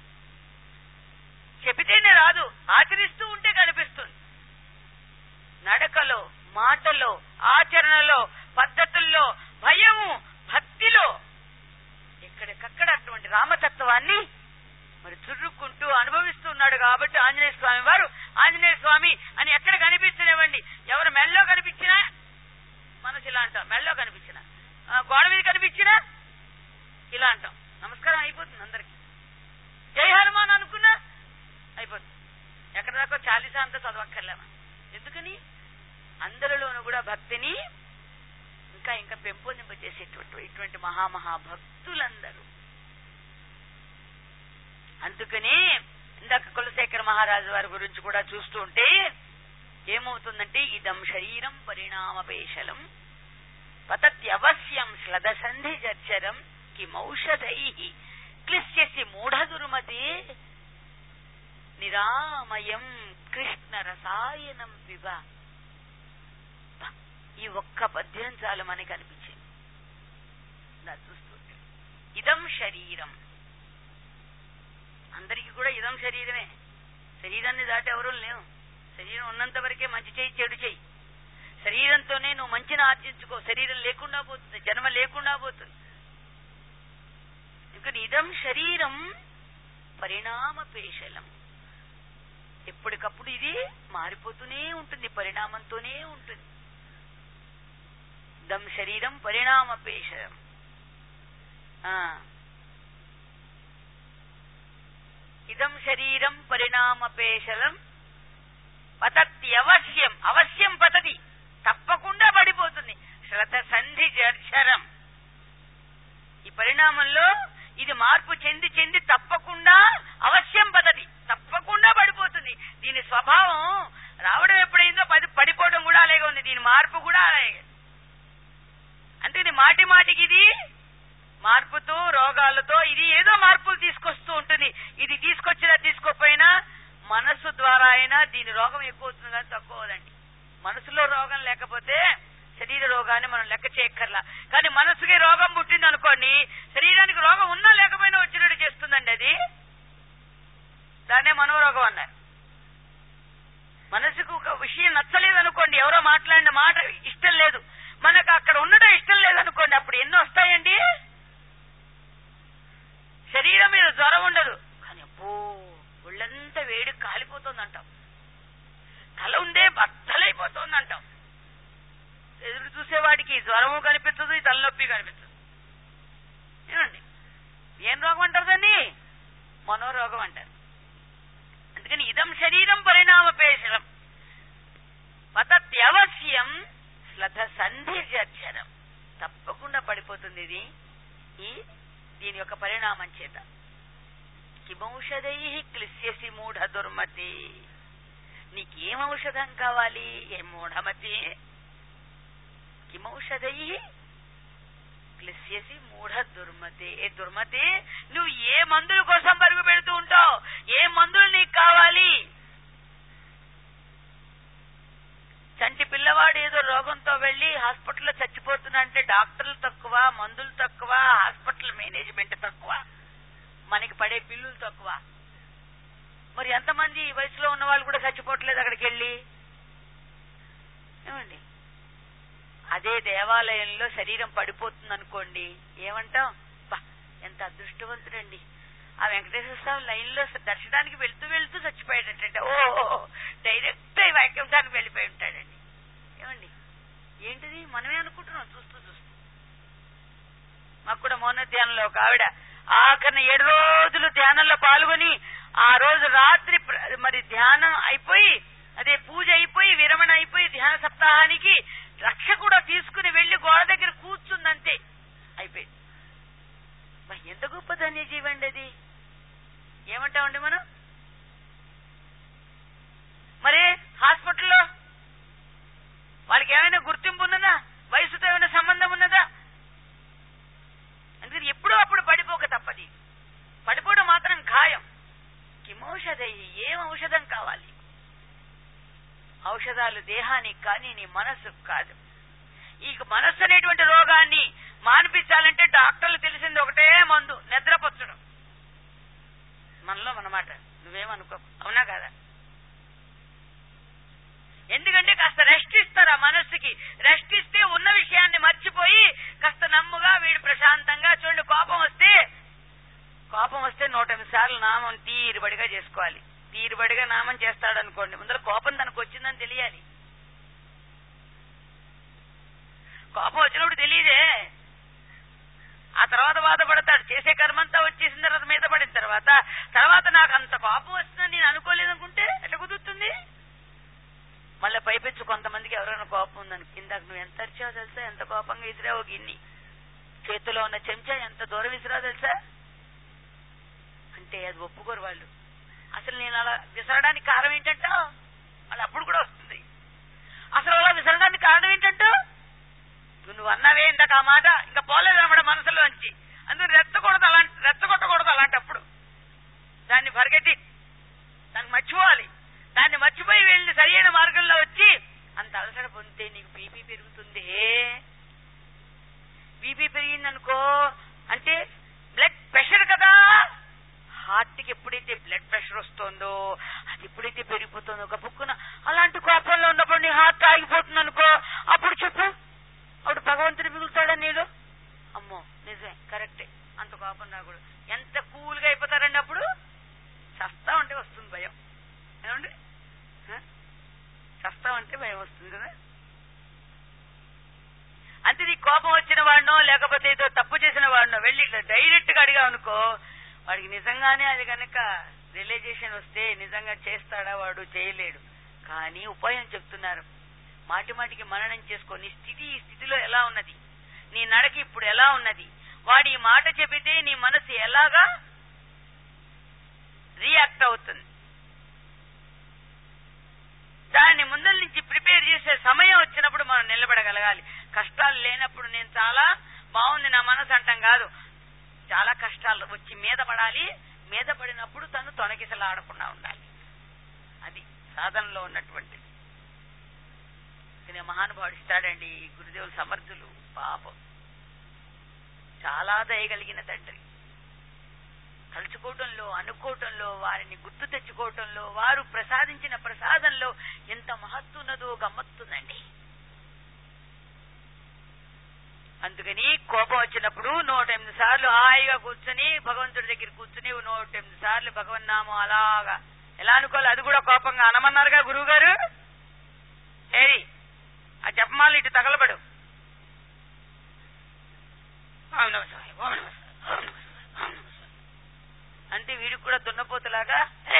చెబితేనే రాదు ఆచరిస్తూ ఉంటే కనిపిస్తుంది నడకలో మాటలో ఆచరణలో పద్ధతుల్లో భయము భక్తిలో ఎక్కడికక్కడ అటువంటి రామతత్వాన్ని మరి చురుక్కుంటూ అనుభవిస్తూ ఉన్నాడు కాబట్టి ఆంజనేయ స్వామి వారు ఆంజనేయ స్వామి అని ఎక్కడ కనిపించనివ్వండి ఎవరు మెల్లో కనిపించినా మనసు ఇలా అంటాం మెల్లో కనిపించినా ఆ, గోడ మీద కనిపించినా ఇలా అంటాం నమస్కారం అయిపోతుంది అందరికి జై హనుమాన్ అనుకున్నా అయిపోతుంది ఎక్కడ దాకా చాలీసా అంతా చదవక్కర్లేమా ఎందుకని అందరిలోనూ కూడా భక్తిని ఇంకా ఇంకా పెంపొందింపజేసేటువంటి ఇటువంటి మహామహా భక్తులందరూ అందుకని ఇందాక కులశేఖర మహారాజు వారి గురించి కూడా చూస్తూ ఉంటే ఏమవుతుందంటే ఇదం శరీరం పరిణామపేశలం పతత్యవశ్యం శ్లదసంధి జర్జరం కిమౌషధై క్లిశ్యసి మూఢదుర్మతే నిరామయం కృష్ణ రసాయనం పిబ బా, ఈ ఒక్క పద్యం చాలు మనకి అనిపించింది ఇలా చూస్తుంటే ఇదం శరీరం అందరికీ కూడా ఇదం శరీరమే శరీరాన్ని దాటి ఎవరూ లేవు శరీరం ఉన్నంత వరకే మంచి చేయి చెడు చేయి శరీరంతోనే నువ్వు మంచిని ఆర్జించుకో శరీరం లేకుండా పోతుంది జన్మ లేకుండా పోతుంది ఇంకా ఇదం శరీరం పరిణామ పేశలం ఎప్పటికప్పుడు ఇది మారిపోతూనే ఉంటుంది పరిణామంతోనే ఉంటుంది దం శరీరం పరిణామ పేశలం ఆ. ఇదం శరీరం పరిణామ పేశలం పతత్యవశ్యం అవశ్యం పతది తప్పకుండా పడిపోతుంది శ్రద్ధ సంధి జర్జరం ఈ పరిణామంలో ఇది మార్పు చెంది చెంది తప్పకుండా అవశ్యం పదది తప్పకుండా పడిపోతుంది దీని స్వభావం రావడం ఎప్పుడైందో పది పడిపోవడం కూడా అలాగే ఉంది దీని మార్పు కూడా అలాగే అంటే మాటి మాటికి ఇది మార్పుతో రోగాలతో ఇది ఏదో మార్పులు తీసుకొస్తూ ఉంటుంది ఇది తీసుకొచ్చినా తీసుకోకపోయినా మనస్సు ద్వారా అయినా దీని రోగం ఎక్కువ అవుతుంది కానీ తక్కువ అవదండి మనసులో రోగం లేకపోతే శరీర రోగాన్ని మనం లెక్క చేయక్కర్లా కానీ మనసుకి రోగం పుట్టింది అనుకోండి శరీరానికి రోగం ఉన్నా లేకపోయినా వచ్చినట్టు చేస్తుందండి అది దాన్నే మనోరోగం అన్నారు మనసుకు ఒక విషయం నచ్చలేదు అనుకోండి ఎవరో మాట్లాడిన మాట ఇష్టం లేదు మనకు అక్కడ ఉండడం ఇష్టం లేదనుకోండి అప్పుడు ఎన్ని వస్తాయండి శరీరం మీద జ్వరం ఉండదు కానీ అబ్బో ఒళ్ళంతా వేడి కాలిపోతుంది అంటాం తల ఉందే బద్దలైపోతుంది అంటాం ఎదురు చూసేవాడికి జ్వరము కనిపించదు ఈ తలనొప్పి కనిపించదు ఏమండి ఏం రోగం అంటారు దాన్ని మనోరోగం అంటారు అందుకని ఇదం శరీరం పరిణామపేశరం పతత్యవశ్యం శ్లథ సంధి జర్జరం తప్పకుండా పడిపోతుంది ఇది ఈ దీని యొక్క పరిణామం చేత కిమౌషధై క్లిశ్యసి మూఢ దుర్మతి నీకేం ఔషధం కావాలి ఏ మూఢమతి కిమౌషధై క్లిశ్యసి మూఢ దుర్మతి ఏ దుర్మతి నువ్వు ఏ మందుల కోసం పరుగు పెడుతూ ఉంటావు ఏ మందులు నీకు కావాలి చంటి పిల్లవాడు ఏదో రోగంతో వెళ్లి హాస్పిటల్లో చచ్చిపోతున్నంటే డాక్టర్లు తక్కువ మందులు తక్కువ హాస్పిటల్ మేనేజ్మెంట్ తక్కువ మనకి పడే బిల్లులు తక్కువ మరి ఎంతమంది ఈ వయసులో ఉన్న వాళ్ళు కూడా చచ్చిపోవట్లేదు అక్కడికి వెళ్ళి ఏమండి అదే దేవాలయంలో శరీరం పడిపోతుంది అనుకోండి ఏమంటాం బా ఎంత అదృష్టవంతుడండి ఆ వెంకటేశ్వర స్వామి లైన్ లో దర్శనానికి వెళ్తూ వెళ్తూ చచ్చిపోయాడట ఓ డైరెక్ట్ వైకుంఠానికి వెళ్ళిపోయి ఉంటాడండి ఏమండి ఏంటిది మనమే అనుకుంటున్నాం చూస్తూ చూస్తూ మాకు కూడా మౌన ధ్యానంలో ఒక ఆవిడ ఆఖరిన ఏడు రోజులు ధ్యానంలో పాల్గొని ఆ రోజు రాత్రి ప్ర- మరి ధ్యానం అయిపోయి అదే పూజ అయిపోయి విరమణ అయిపోయి ధ్యాన సప్తాహానికి రక్ష కూడా తీసుకుని వెళ్లి గోడ దగ్గర కూర్చుందంతే అయిపోయింది బా, ఎంత గొప్ప ధన్యజీవండి అది ఏమంటామండి మనం మరి హాస్పిటల్లో వాళ్ళకి ఏమైనా గుర్తింపు ఉన్నదా వయసుతో ఏమైనా సంబంధం ఉన్నదా అందుకని ఎప్పుడో అప్పుడు పడిపోక తప్పది పడిపోవడం మాత్రం ఖాయం కిమౌషధై ఏం ఔషధం కావాలి ఔషధాలు దేహానికి కానీ నీ మనస్సుకు కాదు ఈ మనస్సు అనేటువంటి రోగాన్ని మానిపించాలంటే డాక్టర్లు తెలిసింది ఒకటే మందు నిద్రపుచ్చడం మనలో మనమాట నువ్వేమనుకో అవునా కదా ఎందుకంటే కాస్త రెస్ట్ ఇస్తారు ఆ మనస్సుకి రెస్ట్ ఇస్తే ఉన్న విషయాన్ని మర్చిపోయి కాస్త నమ్ముగా వీడు ప్రశాంతంగా చూడండి కోపం వస్తే కోపం వస్తే నూట ఎనిమిది సార్లు నామం తీరుబడిగా చేసుకోవాలి తీరుబడిగా నామం చేస్తాడు అనుకోండి ముందర కోపం తనకు వచ్చిందని తెలియాలి కోపం వచ్చినప్పుడు తెలియదే ఆ తర్వాత బాధపడతాడు చేసే కర్మంతా వచ్చేసిన తర్వాత మీద పడిన తర్వాత తర్వాత నాకు అంత కోపం వస్తుందని నేను అనుకోలేదనుకుంటే ఎట్లా కుదురుతుంది మళ్ళీ పైపెచ్చు కొంతమందికి ఎవరైనా కోపం ఉందని కిందాక నువ్వు ఎంత అరిచావో తెలుసా ఎంత కోపంగా విసిరావో గిన్ని చేతిలో ఉన్న చెంచా ఎంత దూరం విసిరావో తెలుసా అంటే అది ఒప్పుకోరు వాళ్ళు అసలు నేను అలా విసరడానికి కారణం ఏంటంట వాళ్ళు అప్పుడు కూడా వస్తుంది అసలు అలా విసరడానికి కారణం ఏంటంట నువ్వు అన్నావే ఇందాక ఆ మాట ఇంకా పోలేదన్నమాట మనసులోంచి అందుకు రెచ్చకూడదు అలాంటి రెచ్చగొట్టకూడదు అలాంటప్పుడు దాన్ని పరిగెట్టి దాన్ని మర్చిపోవాలి దాన్ని మర్చిపోయి వెళ్ళి సరైన మార్గంలో వచ్చి అంత అలసట పొందితే నీకు బీపీ పెరుగుతుంది బీపీ పెరిగిందనుకో అంటే బ్లడ్ ప్రెషర్ కదా హార్ట్ కి ఎప్పుడైతే బ్లడ్ ప్రెషర్ వస్తుందో అది ఎప్పుడైతే పెరిగిపోతుందో ఒక బుక్కున అలాంటి కోపంలో ఉన్నప్పుడు నీ హార్ట్ ఆగిపోతుంది అనుకో అప్పుడు చెప్పు అప్పుడు భగవంతుడు మిగులుతాడా నీలో అమ్మో నిజమే కరెక్టే అంత కోపం రాకూడదు ఎంత కూల్గా అయిపోతారండి అప్పుడు చస్తా ఉంటే వస్తుంది భయం ఏమండి ఆ? చస్తా ఉంటే భయం వస్తుంది కదా అంతే నీ కోపం వచ్చిన వాడినో లేకపోతే ఏదో తప్పు చేసిన వాడినో వెళ్ళి ఇట్లా డైరెక్ట్ గా అడిగా అనుకో వాడికి నిజంగానే అది కనుక రియలైజేషన్ వస్తే నిజంగా చేస్తాడా వాడు చేయలేడు కానీ ఉపాయం చెప్తున్నారు మాటి మాటికి మననం చేసుకో నీ స్థితి ఈ స్థితిలో ఎలా ఉన్నది నీ నడక ఇప్పుడు ఎలా ఉన్నది వాడి ఈ మాట చెబితే నీ మనసు ఎలాగా రియాక్ట్ అవుతుంది దాన్ని ముందల నుంచి ప్రిపేర్ చేసే సమయం వచ్చినప్పుడు మనం నిలబడగలగాలి కష్టాలు లేనప్పుడు నేను చాలా బాగుంది నా మనసు అంటాం కాదు చాలా కష్టాలు వచ్చి మీద పడాలి మీద పడినప్పుడు తను తొనకిసలాడకుండా ఉండాలి అది సాధనలో ఉన్నటువంటి కానీ మహానుభావుడు ఇస్తాడండి ఈ గురుదేవులు సమర్థులు పాపం చాలా దయగలిగిన తండ్రి తలుచుకోవటంలో అనుకోవటంలో వారిని గుర్తు తెచ్చుకోవటంలో వారు ప్రసాదించిన ప్రసాదంలో ఎంత మహత్తున్నదో గమ్మత్తుందండి అందుకని కోపం వచ్చినప్పుడు నూట ఎనిమిది సార్లు హాయిగా కూర్చుని భగవంతుడి దగ్గర కూర్చుని నూట ఎనిమిది సార్లు భగవన్నామం అలాగా ఎలా అనుకోవాలి అది కూడా కోపంగా అనమన్నారుగా గురువు గారు ఏది ఆ జపమాలు ఇటు తగలబడు ఓం నమః శివాయ, ఓం నమః శివాయ, ఓం నమః శివాయ, ఓం నమః శివాయ. అంటే వీడికి కూడా దున్నపోతులాగా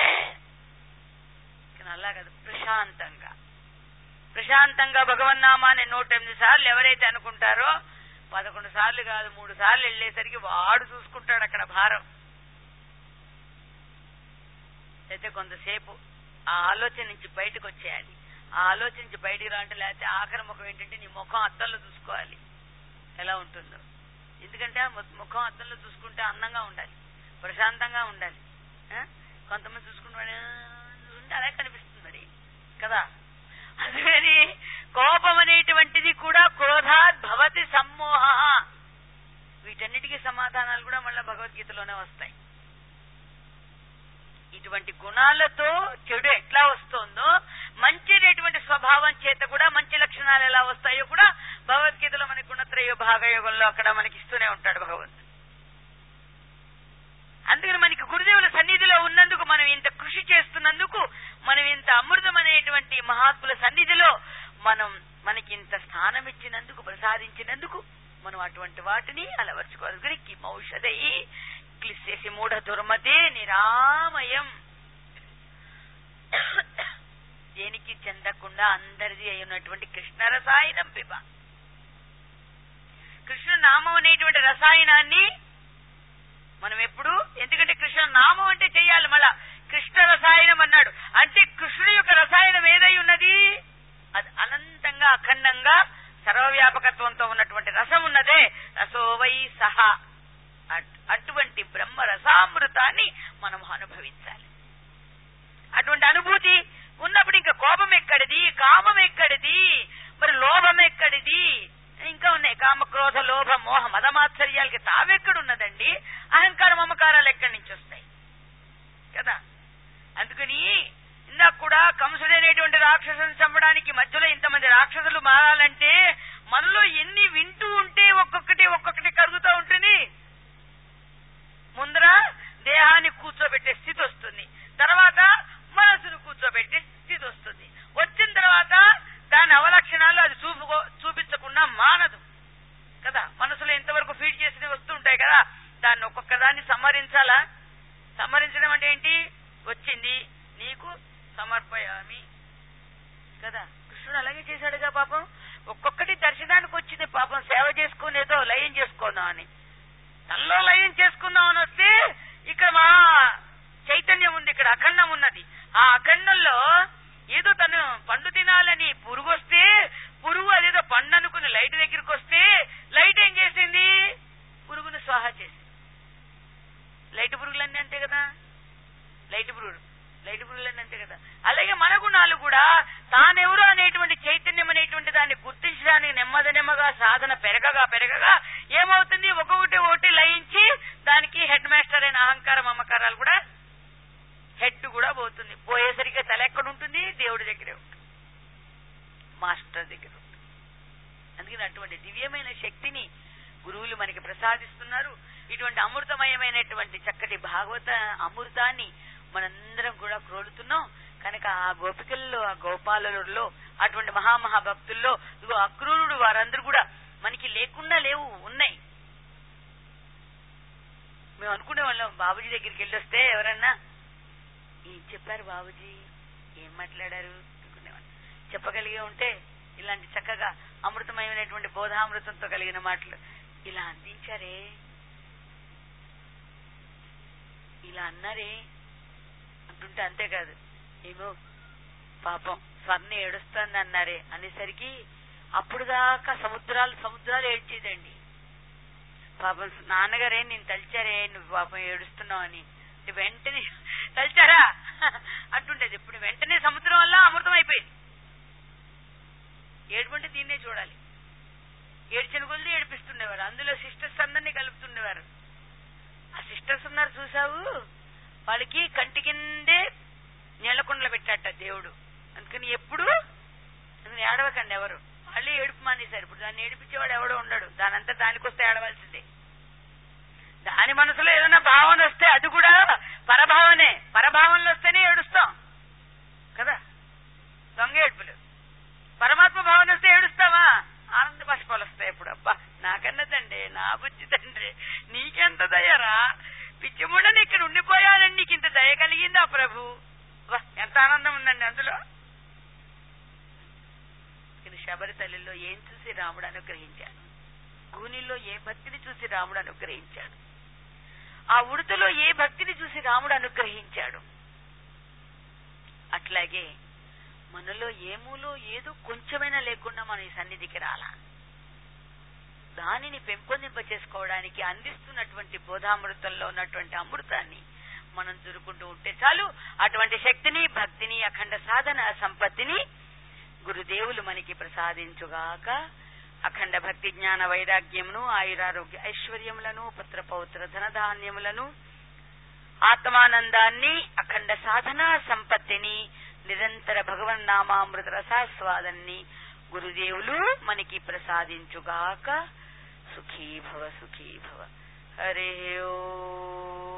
కానీ అలా కాదు ప్రశాంతంగా ప్రశాంతంగా భగవన్నామాన్ని నూట ఎనిమిది సార్లు ఎవరైతే అనుకుంటారో పదకొండు సార్లు కాదు మూడు సార్లు వెళ్ళేసరికి వాడు చూసుకుంటాడు అక్కడ భారం అయితే కొంతసేపు ఆ ఆలోచన నుంచి బయటకు వచ్చేయాలి ఆ ఆలోచన నుంచి బయటికి రావంటే లేకపోతే ఆఖరి ముఖం ఏంటంటే నీ ముఖం అద్దంలో చూసుకోవాలి ఎలా ఉంటుందో ఎందుకంటే ఆ ము- ముఖం అద్దంలో చూసుకుంటే అందంగా ఉండాలి ప్రశాంతంగా ఉండాలి ఆ? కొంతమంది చూసుకుంటే ఉంటే అదే కనిపిస్తుంది మరి కదా అందుకని కోపం అనేటువంటిది కూడా క్రోధాత్ భవతి సమ్మోహ వీటన్నిటికీ సమాధానాలు కూడా మళ్ళీ భగవద్గీతలోనే వస్తాయి ఇటువంటి గుణాలతో చెడు ఎట్లా వస్తుందో మంచి అనేటువంటి స్వభావం చేత కూడా మంచి లక్షణాలు ఎలా వస్తాయో కూడా భగవద్గీతలో మనకి గుణత్రయ భాగయోగంలో అక్కడ మనకి ఇస్తూనే ఉంటాడు భగవంతుడు అందుకని మనకి గురుదేవుల సన్నిధిలో ఉన్నందుకు మనం ఇంత కృషి చేస్తున్నందుకు మనం ఇంత అమృతం అనేటువంటి మహాత్ముల సన్నిధిలో మనం మనకి ఇంత స్థానం ఇచ్చినందుకు ప్రసాదించినందుకు మనం అటువంటి వాటిని అలవర్చుకోవాలి అందుకని కిమౌషధై క్లిశేసి మూఢ దుర్మతే నిరామయం దేనికి చెందకుండా అందరిది అయినటువంటి కృష్ణ రసాయనం పిబ కృష్ణ నామం అనేటువంటి రసాయనాన్ని మనం ఎప్పుడు ఎందుకంటే కృష్ణ నామం అంటే చెయ్యాలి మళ్ళా కృష్ణ రసాయనం అన్నాడు అంటే కృష్ణుడి యొక్క రసాయనం ఏదై ఉన్నది అది అనంతంగా అఖండంగా సర్వవ్యాపకత్వంతో ఉన్నటువంటి రసం ఉన్నదే రసోవై సహా అట్- అటువంటి బ్రహ్మ రసామృతాన్ని మనం అనుభవించాలి అటువంటి అనుభూతి ఉన్నప్పుడు ఇంకా కోపం ఎక్కడిది కామం ఎక్కడిది మరి లోభం ఎక్కడిది ఇంకా ఉన్నాయి కామ క్రోధ లోభ మోహ మదమాత్సర్యాలకి తావెక్కడున్నదండి అహంకార మమకారాలు ఎక్కడి నుంచి వస్తాయి కదా అందుకని ఇందాక కూడా కంసుడు అనేటువంటి రాక్షసుని చంపడానికి మధ్యలో ఇంతమంది రాక్షసులు మారాలంటే మనలో ఎన్ని వింటూ ఉంటే ఒక్కొక్కటి ఒక్కొక్కటి కరుగుతూ ఉంటుంది ముందర దేహాన్ని కూర్చోబెట్టే స్థితి వస్తుంది తర్వాత మనసును కూర్చోబెట్టే స్థితి వస్తుంది వచ్చిన తర్వాత దాని అవలక్షణాలు అది చూపుకో చూపించకుండా మానదు కదా మనసులో ఇంతవరకు ఫీడ్ చేసినవి వస్తుంటాయి కదా కృష్ణుడు అలాగే చేశాడుగా పాపం ఒక్కొక్కటి దర్శనానికి వచ్చింది పాపం సేవ చేసుకుని ఏదో లయం చేసుకుందాం అని తనలో లయం చేసుకుందాం అని వస్తే ఇక్కడ మా చైతన్యం ఉంది ఇక్కడ అఖండం ఉన్నది ఆ అఖండంలో ఏదో తను పండు తినాలని పురుగు వస్తే పురుగు అదేదో పండు అనుకుని లైట్ దగ్గరికి వస్తే లైట్ ఏం చేసింది పురుగును స్వాహ చేసింది లైట్ పురుగులన్నీ అంతే కదా లైట్ పురుగులు లైట్ పురుగులన్నీ అంతే కదా అలాగే మన గుణాలు కూడా తానెవరు అనేటువంటి చైతన్యం అనేటువంటి దాన్ని గుర్తించడానికి నెమ్మది నెమ్మగా సాధన పెరగగా పెరగగా ఏమవుతుంది ఒక్కొక్కటి ఒకటి లయించి దానికి హెడ్ మాస్టర్ అయిన అహంకారం అమ్మకారాలు కూడా హెడ్ కూడా పోతుంది పోయేసరికి తల ఎక్కడ ఉంటుంది దేవుడి దగ్గరే ఉంటుంది మాస్టర్ దగ్గర ఉంటుంది అందుకని అటువంటి దివ్యమైన శక్తిని గురువులు మనకి ప్రసాదిస్తున్నారు ఇటువంటి అమృతమయమైనటువంటి చక్కటి భాగవత అమృతాన్ని మనందరం కూడా క్రోలుతున్నాం కనుక ఆ గోపికల్లో ఆ గోపాలలో అటువంటి మహామహా భక్తుల్లో ఇదిగో అక్రూరుడు వారందరూ కూడా మనకి లేకుండా లేవు ఉన్నాయి మేము అనుకునే వాళ్ళం బాబుజీ దగ్గరికి వెళ్ళొస్తే ఎవరన్నా ఏం చెప్పారు బాబుజీ ఏం మాట్లాడారు అనుకునేవాళ్ళం చెప్పగలిగే ఉంటే ఇలాంటి చక్కగా అమృతమయమైనటువంటి బోధామృతంతో కలిగిన మాటలు ఇలా అందించారే ఇలా అన్నారే అంటుంటే అంతేకాదు ఏమో పాపం స్వర్ణ ఏడుస్తుంది అన్నారే అనేసరికి అప్పుడు దాకా సముద్రాలు సముద్రాలు ఏడ్చేదండి పాపం నాన్నగారే నేను తలిచారే నువ్వు పాపం ఏడుస్తున్నావు అని అంటే వెంటనే తలిచారా అంటుండేది ఇప్పుడు వెంటనే సముద్రం వల్ల అమృతం అయిపోయింది ఏడుకుంటే దీన్నే చూడాలి ఏడ్చిన కొద్ది ఏడిపిస్తుండేవారు అందులో సిస్టర్స్ అందరినీ కలుపుతుండేవారు ఆ సిస్టర్స్ ఉన్నారు చూసావు వాళ్ళకి కంటి కిందే నీళ్లకుండలు పెట్టాట దేవుడు అందుకని ఎప్పుడు అందుకని ఏడవకండి ఎవరు వాళ్ళే ఏడుపు మానేశారు ఇప్పుడు దాన్ని ఏడిపించేవాడు ఎవడో ఉండడు దానంతా దానికొస్తే ఏడవలసిందే దాని మనసులో ఏదైనా భావన వస్తే అది కూడా పరభావనే పరభావనలో వస్తేనే ఏడుస్తాం కదా దొంగ ఏడుపులు పరమాత్మ భావన వస్తే ఏడుస్తావా ఆనంద బాష్పాలు వస్తాయి ఇప్పుడు అబ్బా నాకన్నా తండ్రి నా బుద్ధి తండ్రి నీకెంత దయరా పిచ్చిముండని ఇక్కడ ఉండిపోయానని నీకు ఇంత దయ కలిగిందా ప్రభు వా, ఎంత ఆనందం ఉందండి అందులో ఇది శబరి తల్లిలో ఏం చూసి రాముడు అనుగ్రహించాడు గూనిలో ఏ భక్తిని చూసి రాముడు అనుగ్రహించాడు ఆ ఉడతలో ఏ భక్తిని చూసి రాముడు అనుగ్రహించాడు అట్లాగే మనలో ఏమూలో ఏదో కొంచెమైనా లేకుండా మన ఈ సన్నిధికి రాలా దానిని పెంపొందింప చేసుకోవడానికి అందిస్తున్నటువంటి బోధామృతంలో ఉన్నటువంటి అమృతాన్ని మనం చురుకుంటూ ఉంటే చాలు అటువంటి శక్తిని భక్తిని అఖండ సాధన సంపత్తిని గురుదేవులు మనకి ప్రసాదించుగాక అఖండ భక్తి జ్ఞాన వైరాగ్యమును ఆయురారోగ్య ఐశ్వర్యములను పుత్ర పౌత్ర ధనధాన్యములను ఆత్మానందాన్ని అఖండ సాధనా సంపత్తిని నిరంతర భగవన్నామామృత రసాస్వాదాన్ని గురుదేవులు మనకి ప్రసాదించుగాక సుఖీ భవ సుఖీ భవ హరే ఓ